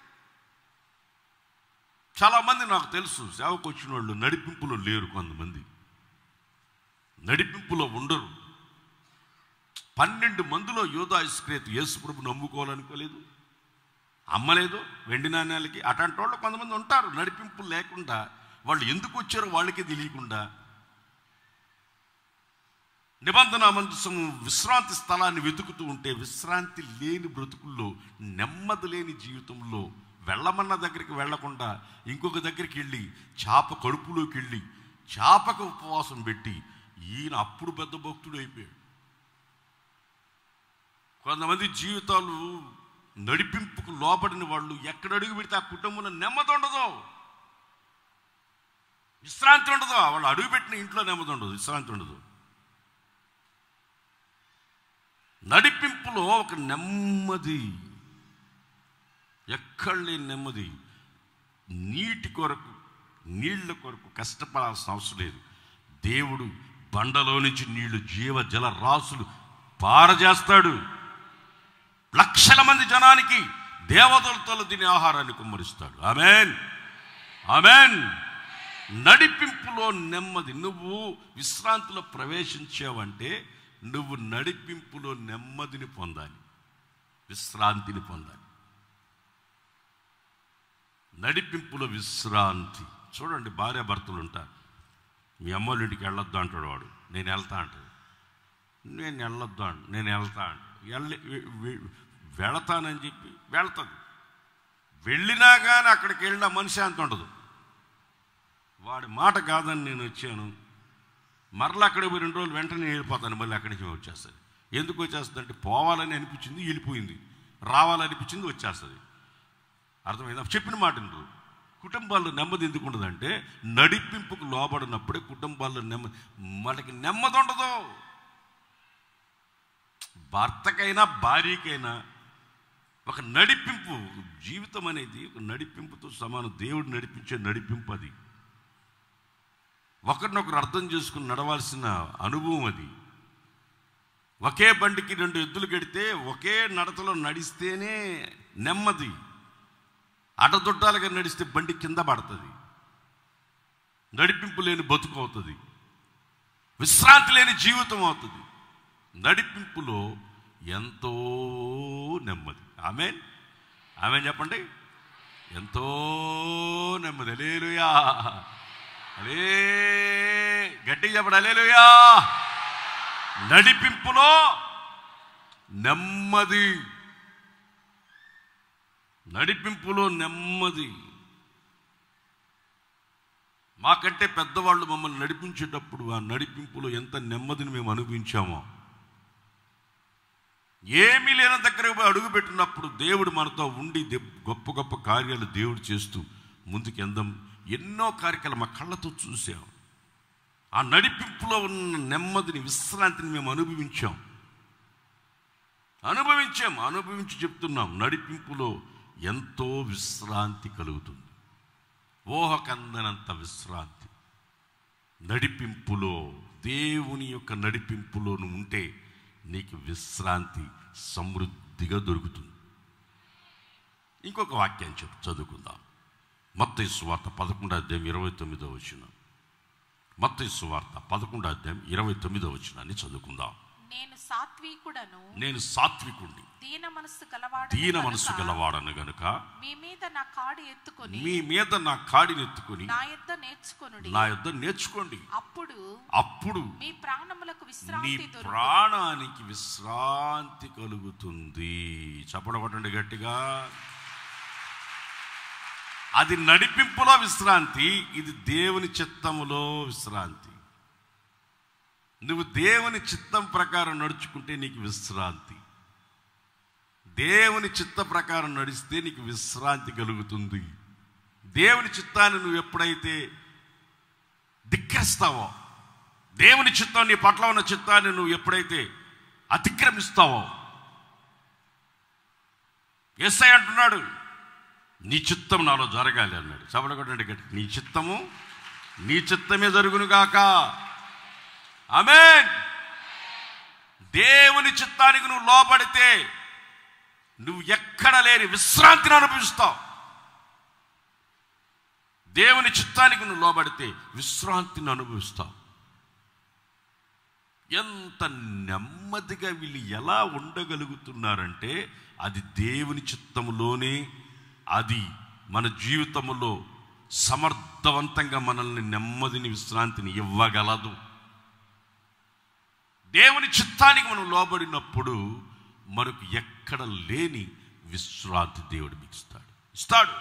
చాలా మంది నాకు తెలుసు సేవకు వచ్చిన వాళ్ళు నడిపింపులో లేరు కొంతమంది నడిపింపులో ఉండరు పన్నెండు మందిలో యోధా ఇస్క్రేత్ యేసుప్రభు నమ్ముకోవాలనుకోలేదు అమ్మలేదు వెండి నాణ్యాలకి అట్లాంటి వాళ్ళు కొంతమంది ఉంటారు నడిపింపు లేకుండా వాళ్ళు ఎందుకు వచ్చారో వాళ్ళకే తెలియకుండా నిబంధన మందసము విశ్రాంతి స్థలాన్ని వెతుకుతూ ఉంటే విశ్రాంతి లేని బ్రతుకుల్లో నెమ్మది లేని జీవితంలో వెళ్ళమన్న దగ్గరికి వెళ్లకుండా ఇంకొక దగ్గరికి వెళ్ళి చేప కడుపులోకి వెళ్ళి చేపకు ఉపవాసం పెట్టి ఈయన అప్పుడు పెద్ద భక్తుడు అయిపోయాడు కొంతమంది జీవితాలు నడిపింపుకు లోబడిన వాళ్ళు ఎక్కడ అడుగు పెడితే ఆ కుటుంబంలో నెమ్మది ఉండదు విశ్రాంతి ఉండదు వాళ్ళు అడుగు పెట్టిన ఇంట్లో నెమ్మది ఉండదు విశ్రాంతి ఉండదు నడిపింపులో ఒక నెమ్మది ఎక్కడ లేని నెమ్మది నీటి కొరకు నీళ్ల కొరకు కష్టపడాల్సిన అవసరం లేదు దేవుడు బండలో నుంచి నీళ్లు జీవ జల రాసులు పారజేస్తాడు లక్షల మంది జనానికి దేవతలతో తినే ఆహారాన్ని కుమ్మరిస్తాడు ఆమెన్ ఆమెన్ నడిపింపులో నెమ్మది నువ్వు విశ్రాంతిలో ప్రవేశించావంటే నువ్వు నడిపింపులో నెమ్మదిని పొందాలి విశ్రాంతిని పొందాలి నడిపింపులో విశ్రాంతి చూడండి భార్య భర్తలు ఉంటారు మీ అమ్మోళ్ళ ఇంటికి వెళ్ళొద్దు అంటాడు వాడు నేను వెళ్తా అంటాడు నేను వెళ్ళొద్దు అంట నేను వెళ్తా అంట వెళ్ళి వె- వె- వెళతానని చెప్పి వెళ్తుంది వెళ్ళినా కానీ అక్కడికి వెళ్ళిన మనిషి అంత ఉండదు వాడి మాట కాదని నేను వచ్చాను మరలా అక్కడికి పోయి రెండు రోజులు వెంటనే వెళ్ళిపోతాను మళ్ళీ అక్కడి నుంచి వచ్చేస్తుంది ఎందుకు వచ్చేస్తుంది అంటే పోవాలని అనిపించింది వెళ్ళిపోయింది రావాలనిపించింది వచ్చేస్తుంది అర్థమైందా చెప్పిన మాట వినరు. కుటుంబాల్లో నెమ్మది ఎందుకు ఉండదంటే నడిపింపుకు లోబడినప్పుడే కుటుంబాల్లో నెమ్మది మనకి నెమ్మది ఉండదు భర్తకైనా భార్యకైనా ఒక నడిపింపు జీవితం అనేది ఒక నడిపింపుతో సమానం దేవుడు నడిపించే నడిపింపు అది ఒకరినొకరు అర్థం చేసుకుని నడవాల్సిన అనుభవం అది ఒకే బండికి రెండు ఎద్దులు కడితే ఒకే నడతలో నడిస్తేనే నెమ్మది అడ్డదొడ్డాలుగా నడిస్తే బండి కింద పడుతుంది నడిపింపు లేని బతుకు అవుతుంది విశ్రాంతి లేని జీవితం అవుతుంది నడిపింపులో ఎంతో నెమ్మది ఆమె ఆమె చెప్పండి ఎంతో నెమ్మది అలేలుయా అలే గట్టిగా చెప్పండి అలేలుయా నడిపింపులో నెమ్మది నడిపింపులో నెమ్మది మాకంటే పెద్దవాళ్ళు మమ్మల్ని నడిపించేటప్పుడు ఆ నడిపింపులో ఎంత నెమ్మదిని మేము అనుభవించామో ఏమీ లేని దగ్గరకు పోయి అడుగు పెట్టినప్పుడు దేవుడు మనతో ఉండి దె- గొప్ప గొప్ప కార్యాలు దేవుడు చేస్తూ ముందుకు ఎందం ఎన్నో కార్యక్రమాలు మా కళ్ళతో చూసాం ఆ నడిపింపులో ఉన్న నెమ్మదిని విశ్రాంతిని మేము అనుభవించాం అనుభవించాం అనుభవించి చెప్తున్నాం నడిపింపులో ఎంతో విశ్రాంతి కలుగుతుంది ఊహకందనంత విశ్రాంతి నడిపింపులో దేవుని యొక్క నడిపింపులో నువ్వు ఉంటే నీకు విశ్రాంతి సమృద్ధిగా దొరుకుతుంది ఇంకొక వాక్యం చెప్పు చదువుకుందాం మత్తయి సువార్త పదకొండో అధ్యాయం ఇరవై తొమ్మిదో వచ్చిన మత్తయి సువార్త పదకొండో అధ్యాయం ఇరవై తొమ్మిదో వచ్చినాన్ని చదువుకుందాం నేను సాత్వికుడను నేను సాత్వికుణ్ణి దీన మనస్సు గలవాడు దీన మనసు గలవాడను గనుక మీ మీద నా కాడు ఎత్తుకొని మీ మీద నా కాడిని ఎత్తుకొని నా యొద్ద నేర్చుకొనుడి నా యొద్ద నేర్చుకోండి అప్పుడు అప్పుడు మీ ప్రాణములకు నీ విశ్రాంతి దొరుకు ప్రాణానికి విశ్రాంతి కలుగుతుంది చప్పడ కొట్టండి గట్టిగా అది నడిపింపులో విశ్రాంతి ఇది దేవుని చిత్తములో విశ్రాంతి నువ్వు దేవుని చిత్తం ప్రకారం నడుచుకుంటే నీకు విశ్రాంతి దేవుని చిత్త ప్రకారం నడిస్తే నీకు విశ్రాంతి కలుగుతుంది దేవుని చిత్తాన్ని నువ్వు ఎప్పుడైతే ధిక్కరిస్తావో దేవుని చిత్తం నీ పట్ల ఉన్న చిత్తాన్ని నువ్వు ఎప్పుడైతే అతిక్రమిస్తావో ఎస్ఐ అంటున్నాడు నీ చిత్తం నాలో జరగాలి అన్నాడు చపడగొట్టండి గట్టి నీ చిత్తము నీ చిత్తమే జరుగును గాక ఆమేన్ దేవుని చిత్తానికి నువ్వు లోపడితే నువ్వు ఎక్కడ లేని విశ్రాంతిని అనుభవిస్తావు దేవుని చిత్తానికి నువ్వు లోబడితే విశ్రాంతిని అనుభవిస్తావు ఎంత నెమ్మదిగా వీళ్ళు ఎలా ఉండగలుగుతున్నారంటే అది దేవుని చిత్తములోనే అది మన జీవితంలో సమర్థవంతంగా మనల్ని నెమ్మదిని విశ్రాంతిని ఇవ్వగలదు దేవుని చిత్తానికి మనం లోబడినప్పుడు మనకు ఎక్కడ లేని విశ్రాంతి దేవుడు మీకు ఇస్తాడు ఇస్తాడు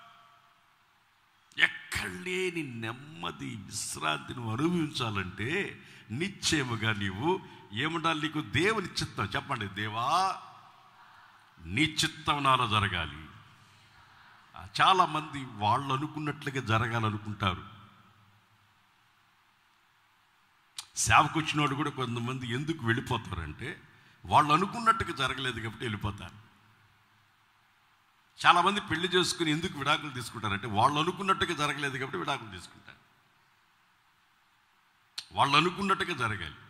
ఎక్కడ లేని నెమ్మది విశ్రాంతి నువ్వు అనుభవించాలంటే నిశ్చయముగా నీవు ఏమంటాలి నీకు దేవుని చిత్తం చెప్పండి దేవా నీ చిత్తం నాలో జరగాలి ఆ, చాలా మంది వాళ్ళు అనుకున్నట్లుగా జరగాలనుకుంటారు సేవకు వచ్చిన వాళ్ళు కూడా కొంతమంది ఎందుకు వెళ్ళిపోతారంటే వాళ్ళు అనుకున్నట్టుగా జరగలేదు కాబట్టి వెళ్ళిపోతారు చాలామంది పెళ్లి చేసుకుని ఎందుకు విడాకులు తీసుకుంటారంటే వాళ్ళు అనుకున్నట్టుగా జరగలేదు కాబట్టి విడాకులు తీసుకుంటారు వాళ్ళు అనుకున్నట్టుగా జరగాలి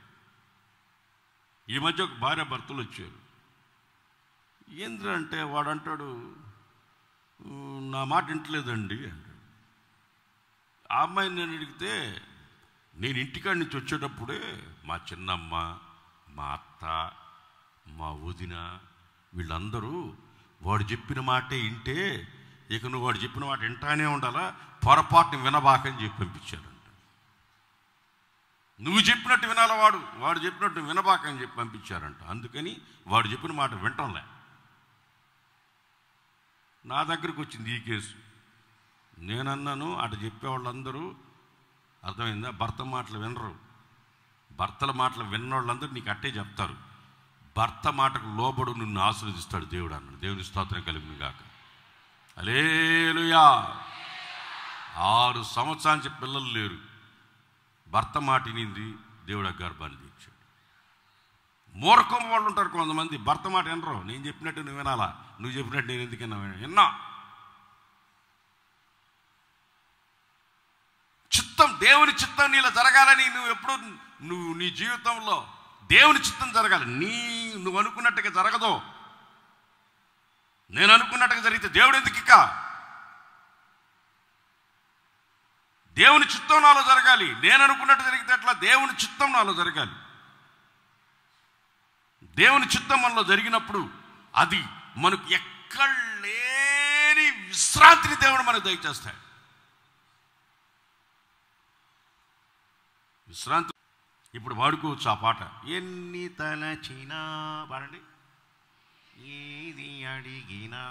ఈ మధ్య ఒక భార్య భర్తలు వచ్చారు ఏంద్ర అంటే వాడు అంటాడు "ఉమ్, నా మాట వింటలేదండి అంటాడు ఆ అమ్మాయిని నేను అడిగితే నేను ఇంటికాడి నుంచి వచ్చేటప్పుడే మా చిన్నమ్మ మా అత్త మా వదిన వీళ్ళందరూ వాడు చెప్పిన మాటే వింటే ఇక నువ్వు వాడు చెప్పిన మాట వింటానే ఉండాలా పొరపాటుని వినబాకని చెప్పి పంపించారంట నువ్వు చెప్పినట్టు వినాల వాడు వాడు చెప్పినట్టు వినబాకని చెప్పి పంపించారంట అందుకని వాడు చెప్పిన మాట వింటంలే నా దగ్గరకు వచ్చింది ఈ కేసు నేనన్నాను అటు చెప్పేవాళ్ళందరూ అర్థమైందా భర్త మాటలు వినరు భర్తల మాటలు విన్నోళ్ళందరూ నీకు అట్టే చెప్తారు భర్త మాటకు లోబడు నిన్ను ఆశీర్వదిస్తాడు దేవుడు అన్నాడు దేవుని స్తోత్రం కలిగిన గాక అలేలుయా ఆరు సంవత్సరాల నుంచి పిల్లలు లేరు భర్త మాట వినింది దేవుడు ఆ గర్భాన్ని తీర్చాడు మూర్ఖం వాళ్ళు ఉంటారు కొంతమంది భర్త మాట వినరు నేను చెప్పినట్టు నువ్వు వినాలా నువ్వు చెప్పినట్టు నేను ఎందుకన్నా విన్నా చిత్తం దేవుని చిత్తం నీలో జరగాలని నువ్వు ఎప్పుడు నువ్వు నీ జీవితంలో దేవుని చిత్తం జరగాలి నీ నువ్వు అనుకున్నట్టుగా జరగదు నేను అనుకున్నట్టుగా జరిగితే దేవుడు ఎందుకు ఇక్క దేవుని చిత్తం నాలో జరగాలి నేను అనుకున్నట్టు జరిగితే అట్లా దేవుని చిత్తం నాలో జరగాలి దేవుని చిత్తం మనలో జరిగినప్పుడు అది మనకు ఎక్కడ లేని విశ్రాంతిని దేవుడు మనకు దయచేస్తాడు విశ్రాంతి ఇప్పుడు పాడుకోవచ్చు ఆ పాట ఎన్ని తలచినా పాడండి ఏది అడిగినా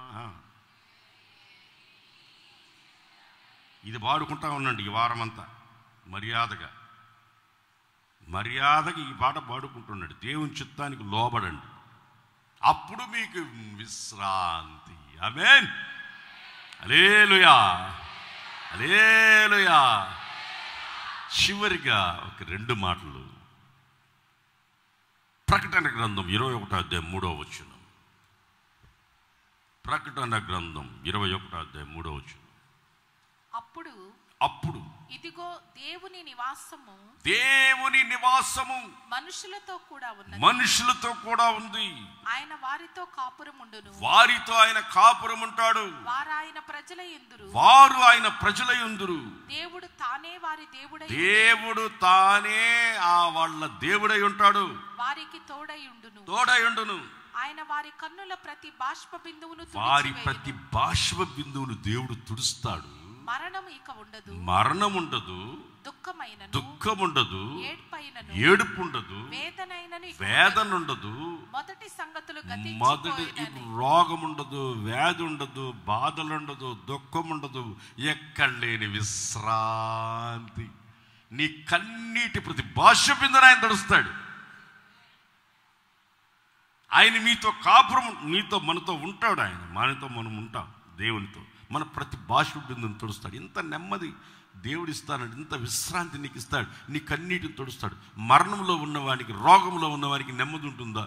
ఇది పాడుకుంటా ఉండండి ఈ వారమంతా మర్యాదగా మర్యాదగా ఈ పాట పాడుకుంటున్నాడు దేవుని చిత్తానికి లోబడండి అప్పుడు మీకు విశ్రాంతి ఆమేన్ అలేలుయా అలేలుయా చివరిగా ఒక రెండు మాటలు ప్రకటన గ్రంథం ఇరవై ఒకటో అధ్యాయం మూడో వచ్చిన ప్రకటన గ్రంథం ఇరవై ఒకటో అధ్యాయం మూడో వచ్చిన అప్పుడు అప్పుడు ఇదిగో దేవుని నివాసము దేవుని నివాసము మనుషులతో కూడా ఉన్నది మనుషులతో కూడా ఉంది ఆయన వారితో కాపురముండును వారితో ఆయన కాపురం ఉంటాడు వారు ఆయన ప్రజల ఎందురు వారు ఆయన ప్రజలయుందురు దేవుడు తానే వారి దేవుడై దేవుడు తానే ఆ వాళ్ళ దేవుడై ఉంటాడు వారికి తోడయుండును తోడయుండును ఆయన వారి కన్నుల ప్రతి బాష్ప బిందువును వారి తుడిచివేయును. ప్రతి బాష్ప బిందువును దేవుడు తుడుస్తాడు మరణం ఇక ఉండదు మరణం ఉండదు దుఃఖమైనను దుఃఖం ఉండదు ఏడ్పైనను ఏడుపు ఉండదు వేదనైనను ఇక వేదన ఉండదు మొదటి సంగతులు మొదటి గతించిపోయినని ఇప్పుడు రోగం ఉండదు వ్యాధి ఉండదు బాధలు ఉండదు దుఃఖం ఉండదు ఎక్కడ లేని విశ్రాంతి నీ కన్నీటి ప్రతి భాష బిందన ఆయన తడుస్తాడు ఆయన మీతో కాపురం మీతో మనతో ఉంటాడు ఆయన మనతో మనం ఉంటాం దేవునితో మన ప్రతి భాష బిందును తొడుస్తాడు ఇంత నెమ్మది దేవుడు ఇస్తాడు ఇంత విశ్రాంతి నీకు ఇస్తాడు నీ కన్నీటిని తొడుస్తాడు మరణంలో ఉన్నవానికి రోగంలో ఉన్నవానికి నెమ్మది ఉంటుందా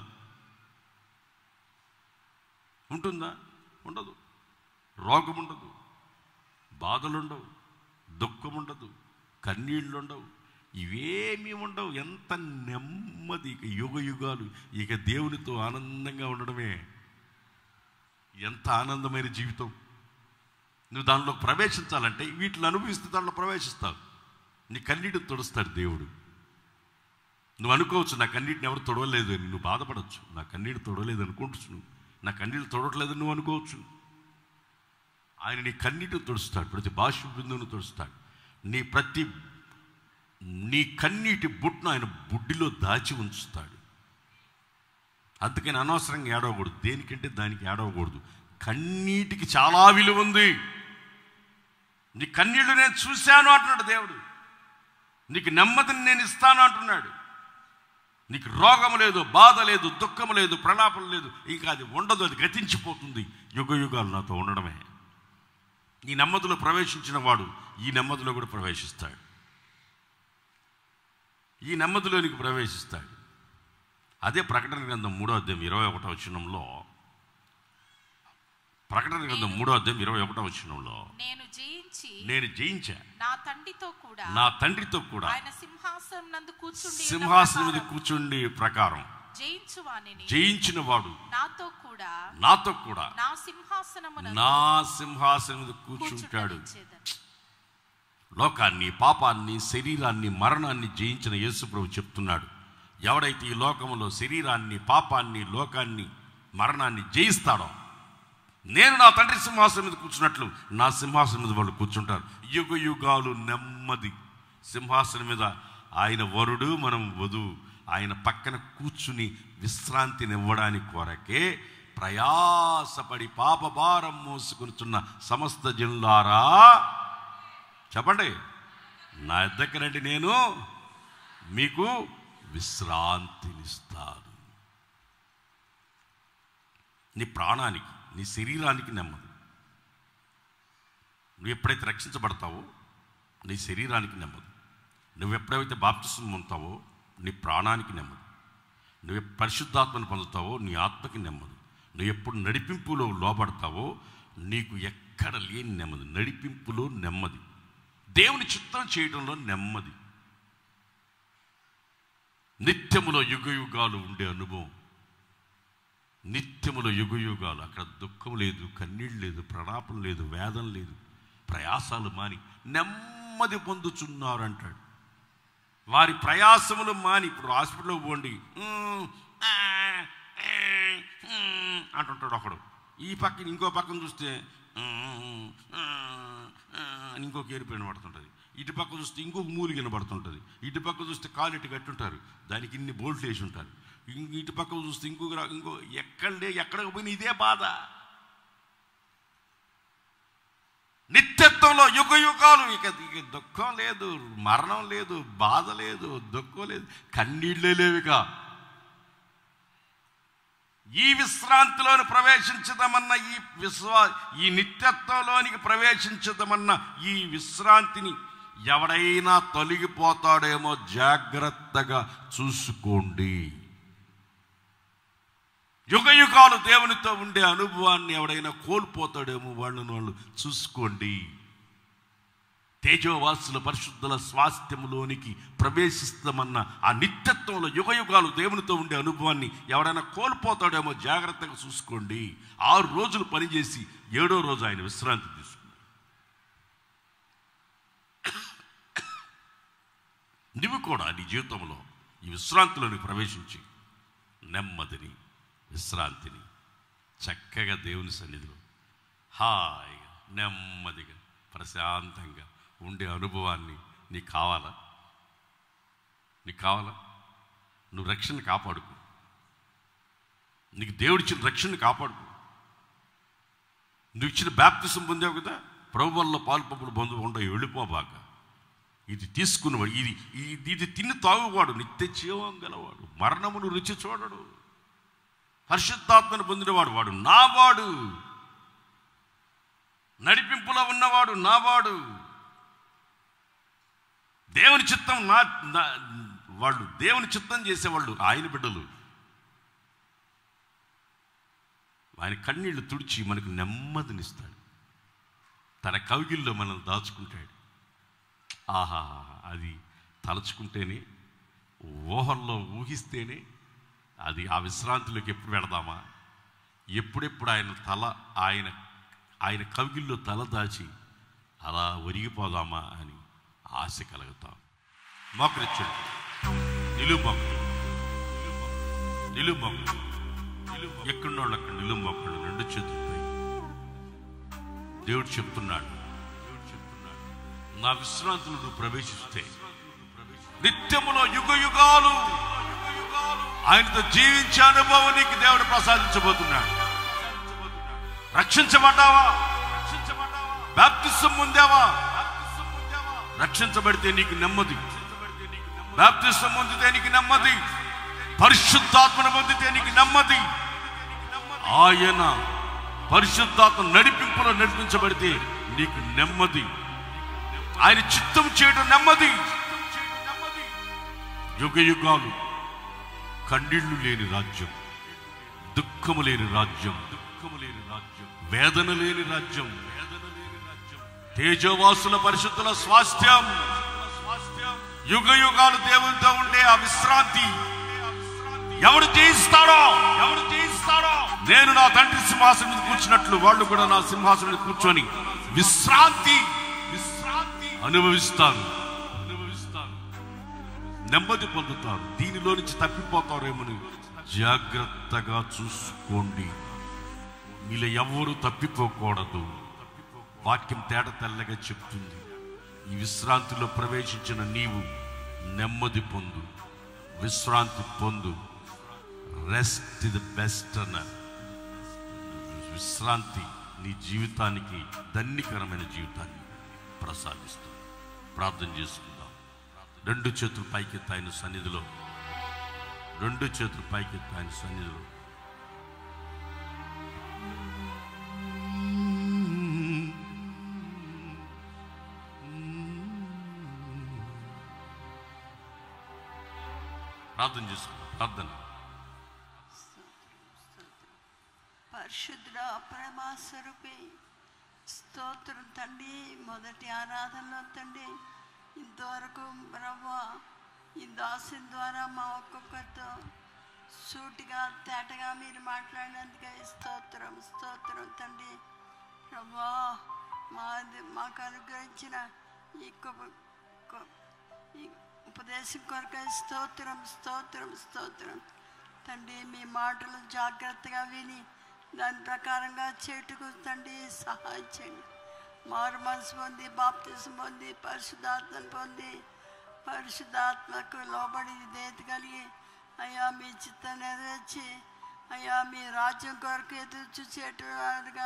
ఉంటుందా ఉండదు రోగం ఉండదు బాధలు ఉండవు దుఃఖం ఉండదు కన్నీళ్ళు ఉండవు ఇవేమీ ఉండవు ఎంత నెమ్మది ఇక యుగ యుగాలు ఇక దేవునితో ఆనందంగా ఉండడమే ఎంత ఆనందమైన జీవితం నువ్వు దానిలో ప్రవేశించాలంటే వీటిని అనుభవిస్తే దాంట్లో ప్రవేశిస్తావు నీ కన్నీటిని తొడుస్తాడు దేవుడు నువ్వు అనుకోవచ్చు నా కన్నీటిని ఎవరు తొడవలేదు అని నువ్వు బాధపడవచ్చు నా కన్నీటి తొడవలేదు అనుకుంటుచ్చు నువ్వు నా కన్నీళ్ళు తొడవట్లేదని నువ్వు అనుకోవచ్చు ఆయన నీ కన్నీటిని తుడుస్తాడు ప్రతి భాష బిందువును తుడుస్తాడు నీ ప్రతి నీ కన్నీటి బుట్ను ఆయన బుడ్డిలో దాచి ఉంచుతాడు అందుకని అనవసరంగా ఏడవకూడదు దేనికంటే దానికి ఏడవకూడదు కన్నీటికి చాలా విలువ ఉంది నీ కన్నీళ్లు నేను చూశాను అంటున్నాడు దేవుడు నీకు నెమ్మదిని నేను ఇస్తాను అంటున్నాడు నీకు రోగం లేదు బాధ లేదు దుఃఖం లేదు ప్రలాపం లేదు ఇంకా అది ఉండదు అది గతించిపోతుంది యుగ యుగాలు నాతో ఉండడమే ఈ నెమ్మదిలో ప్రవేశించిన వాడు ఈ నెమ్మదిలో కూడా ప్రవేశిస్తాడు ఈ నెమ్మదిలోనికి ప్రవేశిస్తాడు అదే ప్రకటన గ్రంథం మూడో అధ్యాయం ఇరవై ఒకటో వచనంలో ప్రకటన గ్రంథం మూడో అధ్యాయం ఇరవై ఒకటో వచనంలో నేను జయించి నేను జయించా నా తండ్రితో కూడా నా తండ్రితో కూడా ఆయన సింహాసనం నందు కూర్చుండి ఉన్న సింహాసనం మీద ప్రకారం కూర్చుండి ప్రకారం జయించు వానిని జయించిన వాడు నాతో కూడా నాతో కూడా నా సింహాసనమున నా సింహాసనం మీద కూర్చుంటాడు కూర్చుంటాడు లోకాన్ని పాపాన్ని శరీరాన్ని మరణాన్ని జయించిన యేసుప్రభు చెప్తున్నాడు ఎవడైతే ఈ లోకంలో శరీరాన్ని పాపాన్ని లోకాన్ని మరణాన్ని జయిస్తాడో నేను నా తండ్రి సింహాసనం మీద కూర్చున్నట్లు నా సింహాసనం మీద వాళ్ళు కూర్చుంటారు యుగ యుగాలు నెమ్మది సింహాసనం మీద ఆయన వరుడు మనం వధువు ఆయన పక్కన కూర్చుని విశ్రాంతినివ్వడానికి కొరకే ప్రయాసపడి పాపభారం మోసుకొనుచున్న సమస్త జనులారా చెప్పండి నా దగ్గరండి నేను మీకు విశ్రాంతినిస్తాను నీ ప్రాణానికి నీ శరీరానికి నెమ్మది నువ్వు ఎప్పుడైతే రక్షించబడతావో నీ శరీరానికి నెమ్మది నువ్వు ఎప్పుడైతే బాప్తిసం పొందుతావో నీ ప్రాణానికి నెమ్మది నువ్వు ఎప్- పరిశుద్ధాత్మను పొందుతావో నీ ఆత్మకి నెమ్మది నువ్వు ఎప్పుడు నడిపింపులో లోపడతావో నీకు ఎక్కడ లేని నెమ్మది నడిపింపులో నెమ్మది దేవుని చిత్తం చేయడంలో నెమ్మది నిత్యములో యుగ యుగాలు ఉండే అనుభవం నిత్యములో యుగ యుగాలు అక్కడ దుఃఖం లేదు కన్నీళ్ళు లేదు ప్రణాపం లేదు వేదన లేదు ప్రయాసాలు మాని నెమ్మది పొందుచున్నారు అంటాడు వారి ప్రయాసములు మాని ఇప్పుడు హాస్పిటల్కి పోండి "ఉమ్, ఆ, ఆ, ఉమ్" అంటుంటాడు ఒకడు ఈ పక్కన ఇంకో పక్కన చూస్తే "ఉమ్, ఆ, ఆ" అని ఇంకొక ఏరిపోయిన పడుతుంటుంది ఇటు పక్క చూస్తే ఇంకొక మూలి కనబడుతుంటుంది ఇటు పక్క చూస్తే కాలు ఇటు కట్టుంటారు దానికి ఇన్ని బోల్ట్లు వేసి ఉంటారు ఇం- ఇటు పక్క చూస్తే ఇంకొక రా- ఇంకో ఎక్కడే ఎక్కడికి పోయిన ఇదే బాధ నిత్యత్వంలో యుగ యుగాలు ఇక ఇక దుఃఖం లేదు మరణం లేదు బాధ లేదు దుఃఖం లేదు కన్నీళ్ళే లేవిక ఈ విశ్రాంతిలోని ప్రవేశించదమన్న ఈ విశ్వా ఈ నిత్యత్వంలోనికి ప్రవేశించదమన్న ఈ విశ్రాంతిని ఎవడైనా తొలగిపోతాడేమో జాగ్రత్తగా చూసుకోండి యుగ యుగాలు దేవునితో ఉండే అనుభవాన్ని ఎవడైనా కోల్పోతాడేమో వాళ్ళను వాళ్ళు చూసుకోండి తేజోవాసుల పరిశుద్ధుల స్వాస్థ్యములోనికి ప్రవేశిస్తామన్న ఆ నిత్యత్వంలో యుగ యుగాలు దేవునితో ఉండే అనుభవాన్ని ఎవడైనా కోల్పోతాడేమో జాగ్రత్తగా చూసుకోండి ఆరు రోజులు పనిచేసి ఏడో రోజు ఆయన విశ్రాంతి తీసుకున్నారు నువ్వు కూడా నీ జీవితంలో ఈ విశ్రాంతిలోనికి ప్రవేశించి నెమ్మదిని విశ్రాంతిని చక్కగా దేవుని సన్నిధిలో హాయిగా నెమ్మదిగా ప్రశాంతంగా ఉండే అనుభవాన్ని నీకు కావాలా నీకు కావాలా నువ్వు రక్షణ కాపాడుకో నీకు దేవుడిచ్చిన రక్షణ కాపాడుకో నువ్వు ఇచ్చిన బ్యాప్తిసం పొందావు కదా ప్రభు వల్ల పాలు పప్పులు బంధువు ఉండవు వెళ్ళిపోబాక ఇది తీసుకున్నవాడు ఇది ఇది ఇది తిని తాగువాడు నిత్య జీవం గలవాడు మరణమును రుచి చూడడు పరిశుద్ధాత్మను పొందినవాడు వాడు నావాడు నడిపింపులో ఉన్నవాడు నావాడు దేవుని చిత్తం నా నా- వాళ్ళు దేవుని చిత్తం చేసేవాళ్ళు ఆయన బిడ్డలు ఆయన కన్నీళ్లు తుడిచి మనకు నెమ్మదినిస్తాడు తన కవిగిల్లో మనల్ని దాచుకుంటాడు ఆహా అది తలుచుకుంటేనే ఊహల్లో ఊహిస్తేనే అది ఆ విశ్రాంతిలోకి ఎప్పుడు వెళదామా ఎప్పుడెప్పుడు ఆయన తల ఆయన ఆయన కవిగిల్లో తల దాచి అలా ఒరిగిపోదామా అని ఆశ కలుగుతాం మోకరిచ్చండి నిలువు మొక్కలు నిలువు మొక్కలు ఎక్కడున్నోళ్ళు అక్కడ నిలువు మొక్కలు రెండు చేతులపై దేవుడు చెప్తున్నాడు దేవుడు చెప్తున్నాడు నా విశ్రాంతులు నువ్వు ప్రవేశిస్తే నిత్యములో యుగ యుగాలు ఆయనతో జీవించే అనుభవం నీకు దేవుడు ప్రసాదించబోతున్నాడు రక్షించబడ్డావా బాప్తిసం పొందావా రక్షించబడితే నీకు నెమ్మది బాప్తిసం పొందితే నీకు నెమ్మది పరిశుద్ధాత్మను పొందితే నీకు నెమ్మది ఆయన పరిశుద్ధాత్మ నడిపింపులో నడిపించబడితే నీకు నెమ్మది ఆయన చిత్తం చేయడం నెమ్మది యుగ యుగాలు కన్నీళ్లు లేని రాజ్యం దుఃఖము లేని రాజ్యం దుఃఖము లేని రాజ్యం వేదన లేని రాజ్యం వేదన లేని రాజ్యం తేజోవాసుల పరిశుద్ధుల స్వాస్థ్యం యుగ యుగాలు దేవునితో ఉండే ఆ విశ్రాంతి ఎవడు జయిస్తాడో ఎవడు జయిస్తాడో నేను నా తండ్రి సింహాసనం మీద కూర్చున్నట్లు వాళ్ళు కూడా నా సింహాసనం మీద కూర్చొని విశ్రాంతి విశ్రాంతి అనుభవిస్తారు అనుభవిస్తారు నెమ్మది పొందుతారు దీనిలో నుంచి తప్పిపోతారేమని జాగ్రత్తగా చూసుకోండి మీలో ఎవరు తప్పిపోకూడదు వాక్యం తేట తెల్లగా చెప్తుంది ఈ విశ్రాంతిలో ప్రవేశించిన నీవు నెమ్మది పొందు విశ్రాంతి పొందు రెస్ట్ ది బెస్ట్ అన్నారు విశ్రాంతి నీ జీవితానికి ధన్యకరమైన జీవితాన్ని ప్రసాదిస్తుంది ప్రార్థన చేసుకుందాం రెండు చేతులు పైకెత్తి ఆయన సన్నిధిలో రెండు చేతులు పైకెత్తి ఆయన సన్నిధిలో ప్రార్థన చేసుకుందాం ప్రార్థన పరిశుద్ధుడ ప్రేమ స్వరూపి స్తోత్రం తండ్రి మొదటి ఆరాధనలో తండ్రి ఇంతవరకు బ్రవ్వ ఈ దాసుని ద్వారా మా ఒక్కొక్కరితో సూటిగా తేటగా మీరు మాట్లాడినందుకే స్తోత్రం స్తోత్రం తండ్రి ప్రభా మా మాకు అనుగ్రహించిన ఈ గొప్ప- గొప్ప- ఈ ఉపదేశం కొరకై స్తోత్రం స్తోత్రం స్తోత్రం తండ్రి మీ మాటలు జాగ్రత్తగా విని దాని ప్రకారంగా చేటుకు తండ్రి సహాయం చేయండి మారు మనసు పొంది బాప్తిసం పొంది పరిశుద్ధాత్మను పొంది పరిశుద్ధాత్మకు లోబడి దేతి కలిగి అయ్యా మీ చిత్తం నెరవేర్చి అయ్యా మీ రాజ్యం కొరకు ఎదురు చూసేట్టుగా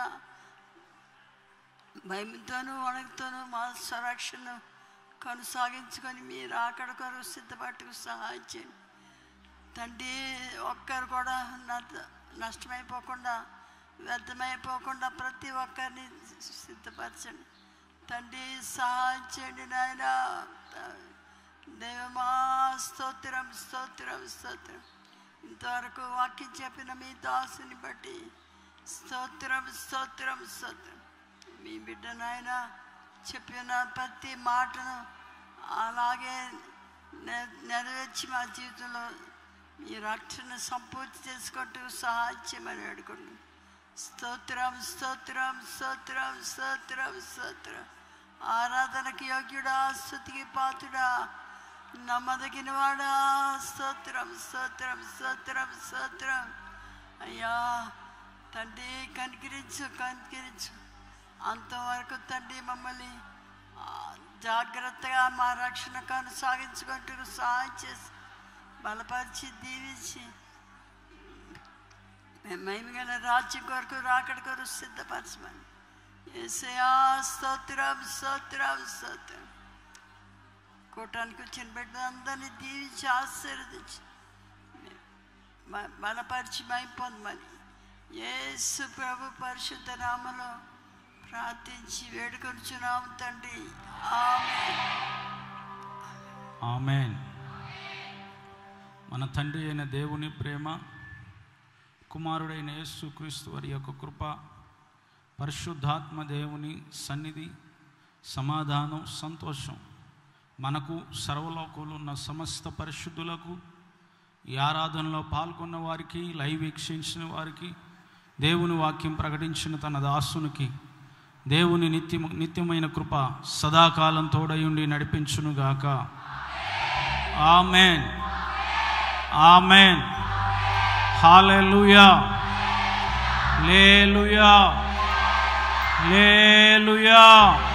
భయంతోనూ వణుకుతోనూ మా సంరక్షణ కొనసాగించుకొని మీరు అక్కడ కొరకు సిద్ధపట్టుకు సహాయం చేయండి తండ్రి ఒక్కరు కూడా నష్ట- నష్టమైపోకుండా వ్యర్థమైపోకుండా ప్రతి ఒక్కరిని సిద్ధపరచండి తండ్రి సహాయం చేయండి నాయన దేవమా స్తోత్రం స్తోత్రం స్తోత్రం ఇంతవరకు వాక్యం చెప్పిన మీ దాసుని బట్టి స్తోత్రం స్తోత్రం స్తోత్రం మీ బిడ్డ నాయన చెప్పిన ప్రతి మాటను అలాగే నె- నెరవేర్చి మా జీవితంలో మీ రక్షణ సంపూర్తి చేసుకుంటూ సహాయం చేయమని అడుగుతున్నాను స్తోత్రం స్తోత్రం స్తోత్రం స్తోత్రం స్తోత్రం ఆరాధనకి యోగ్యుడా స్థుతికి పాతుడా నమ్మదగిన వాడా స్తోత్రం స్తోత్రం స్తోత్రం స్తోత్రం అయ్యా తండ్రి కనికరించు కనికరించు అంతవరకు తండ్రి మమ్మల్ని ఆ, జాగ్రత్తగా మా రక్షణ కొనసాగించుకుంటూ సహాయం చేసి బలపరిచి దీవించి మేము గల రాజ్యం కొరకు రాకడ కొరకు సిద్ధపరచమని ఏసయా స్తోత్రం స్తోత్రం స్తోత్రం కూటానికి వచ్చిన బిడ్డ అందరినీ దీవించి ఆశీర్వదించి బ- బలపరిచి మై పొందమని యేసు ప్రభు పరిశుద్ధ నామలో ప్రార్థించి వేడుకొనుచున్నాము తండ్రి ఆమేన్ ఆమెన్ మన తండ్రి అయిన దేవుని ప్రేమ కుమారుడైన యేసుక్రీస్తు వారి యొక్క కృప పరిశుద్ధాత్మ దేవుని సన్నిధి సమాధానం సంతోషం మనకు సర్వలోకంలో ఉన్న సమస్త పరిశుద్ధులకు ఈ ఆరాధనలో పాల్గొన్న వారికి లైవ్ వీక్షించిన వారికి దేవుని వాక్యం ప్రకటించిన తన దాసునికి దేవుని నిత్య నిత్యమైన కృప సదాకాలం తోడయుండి నడిపించునుగాక ఆమెన్ ఆమెన్ హాలెలూయా లేలుయా లేలుయా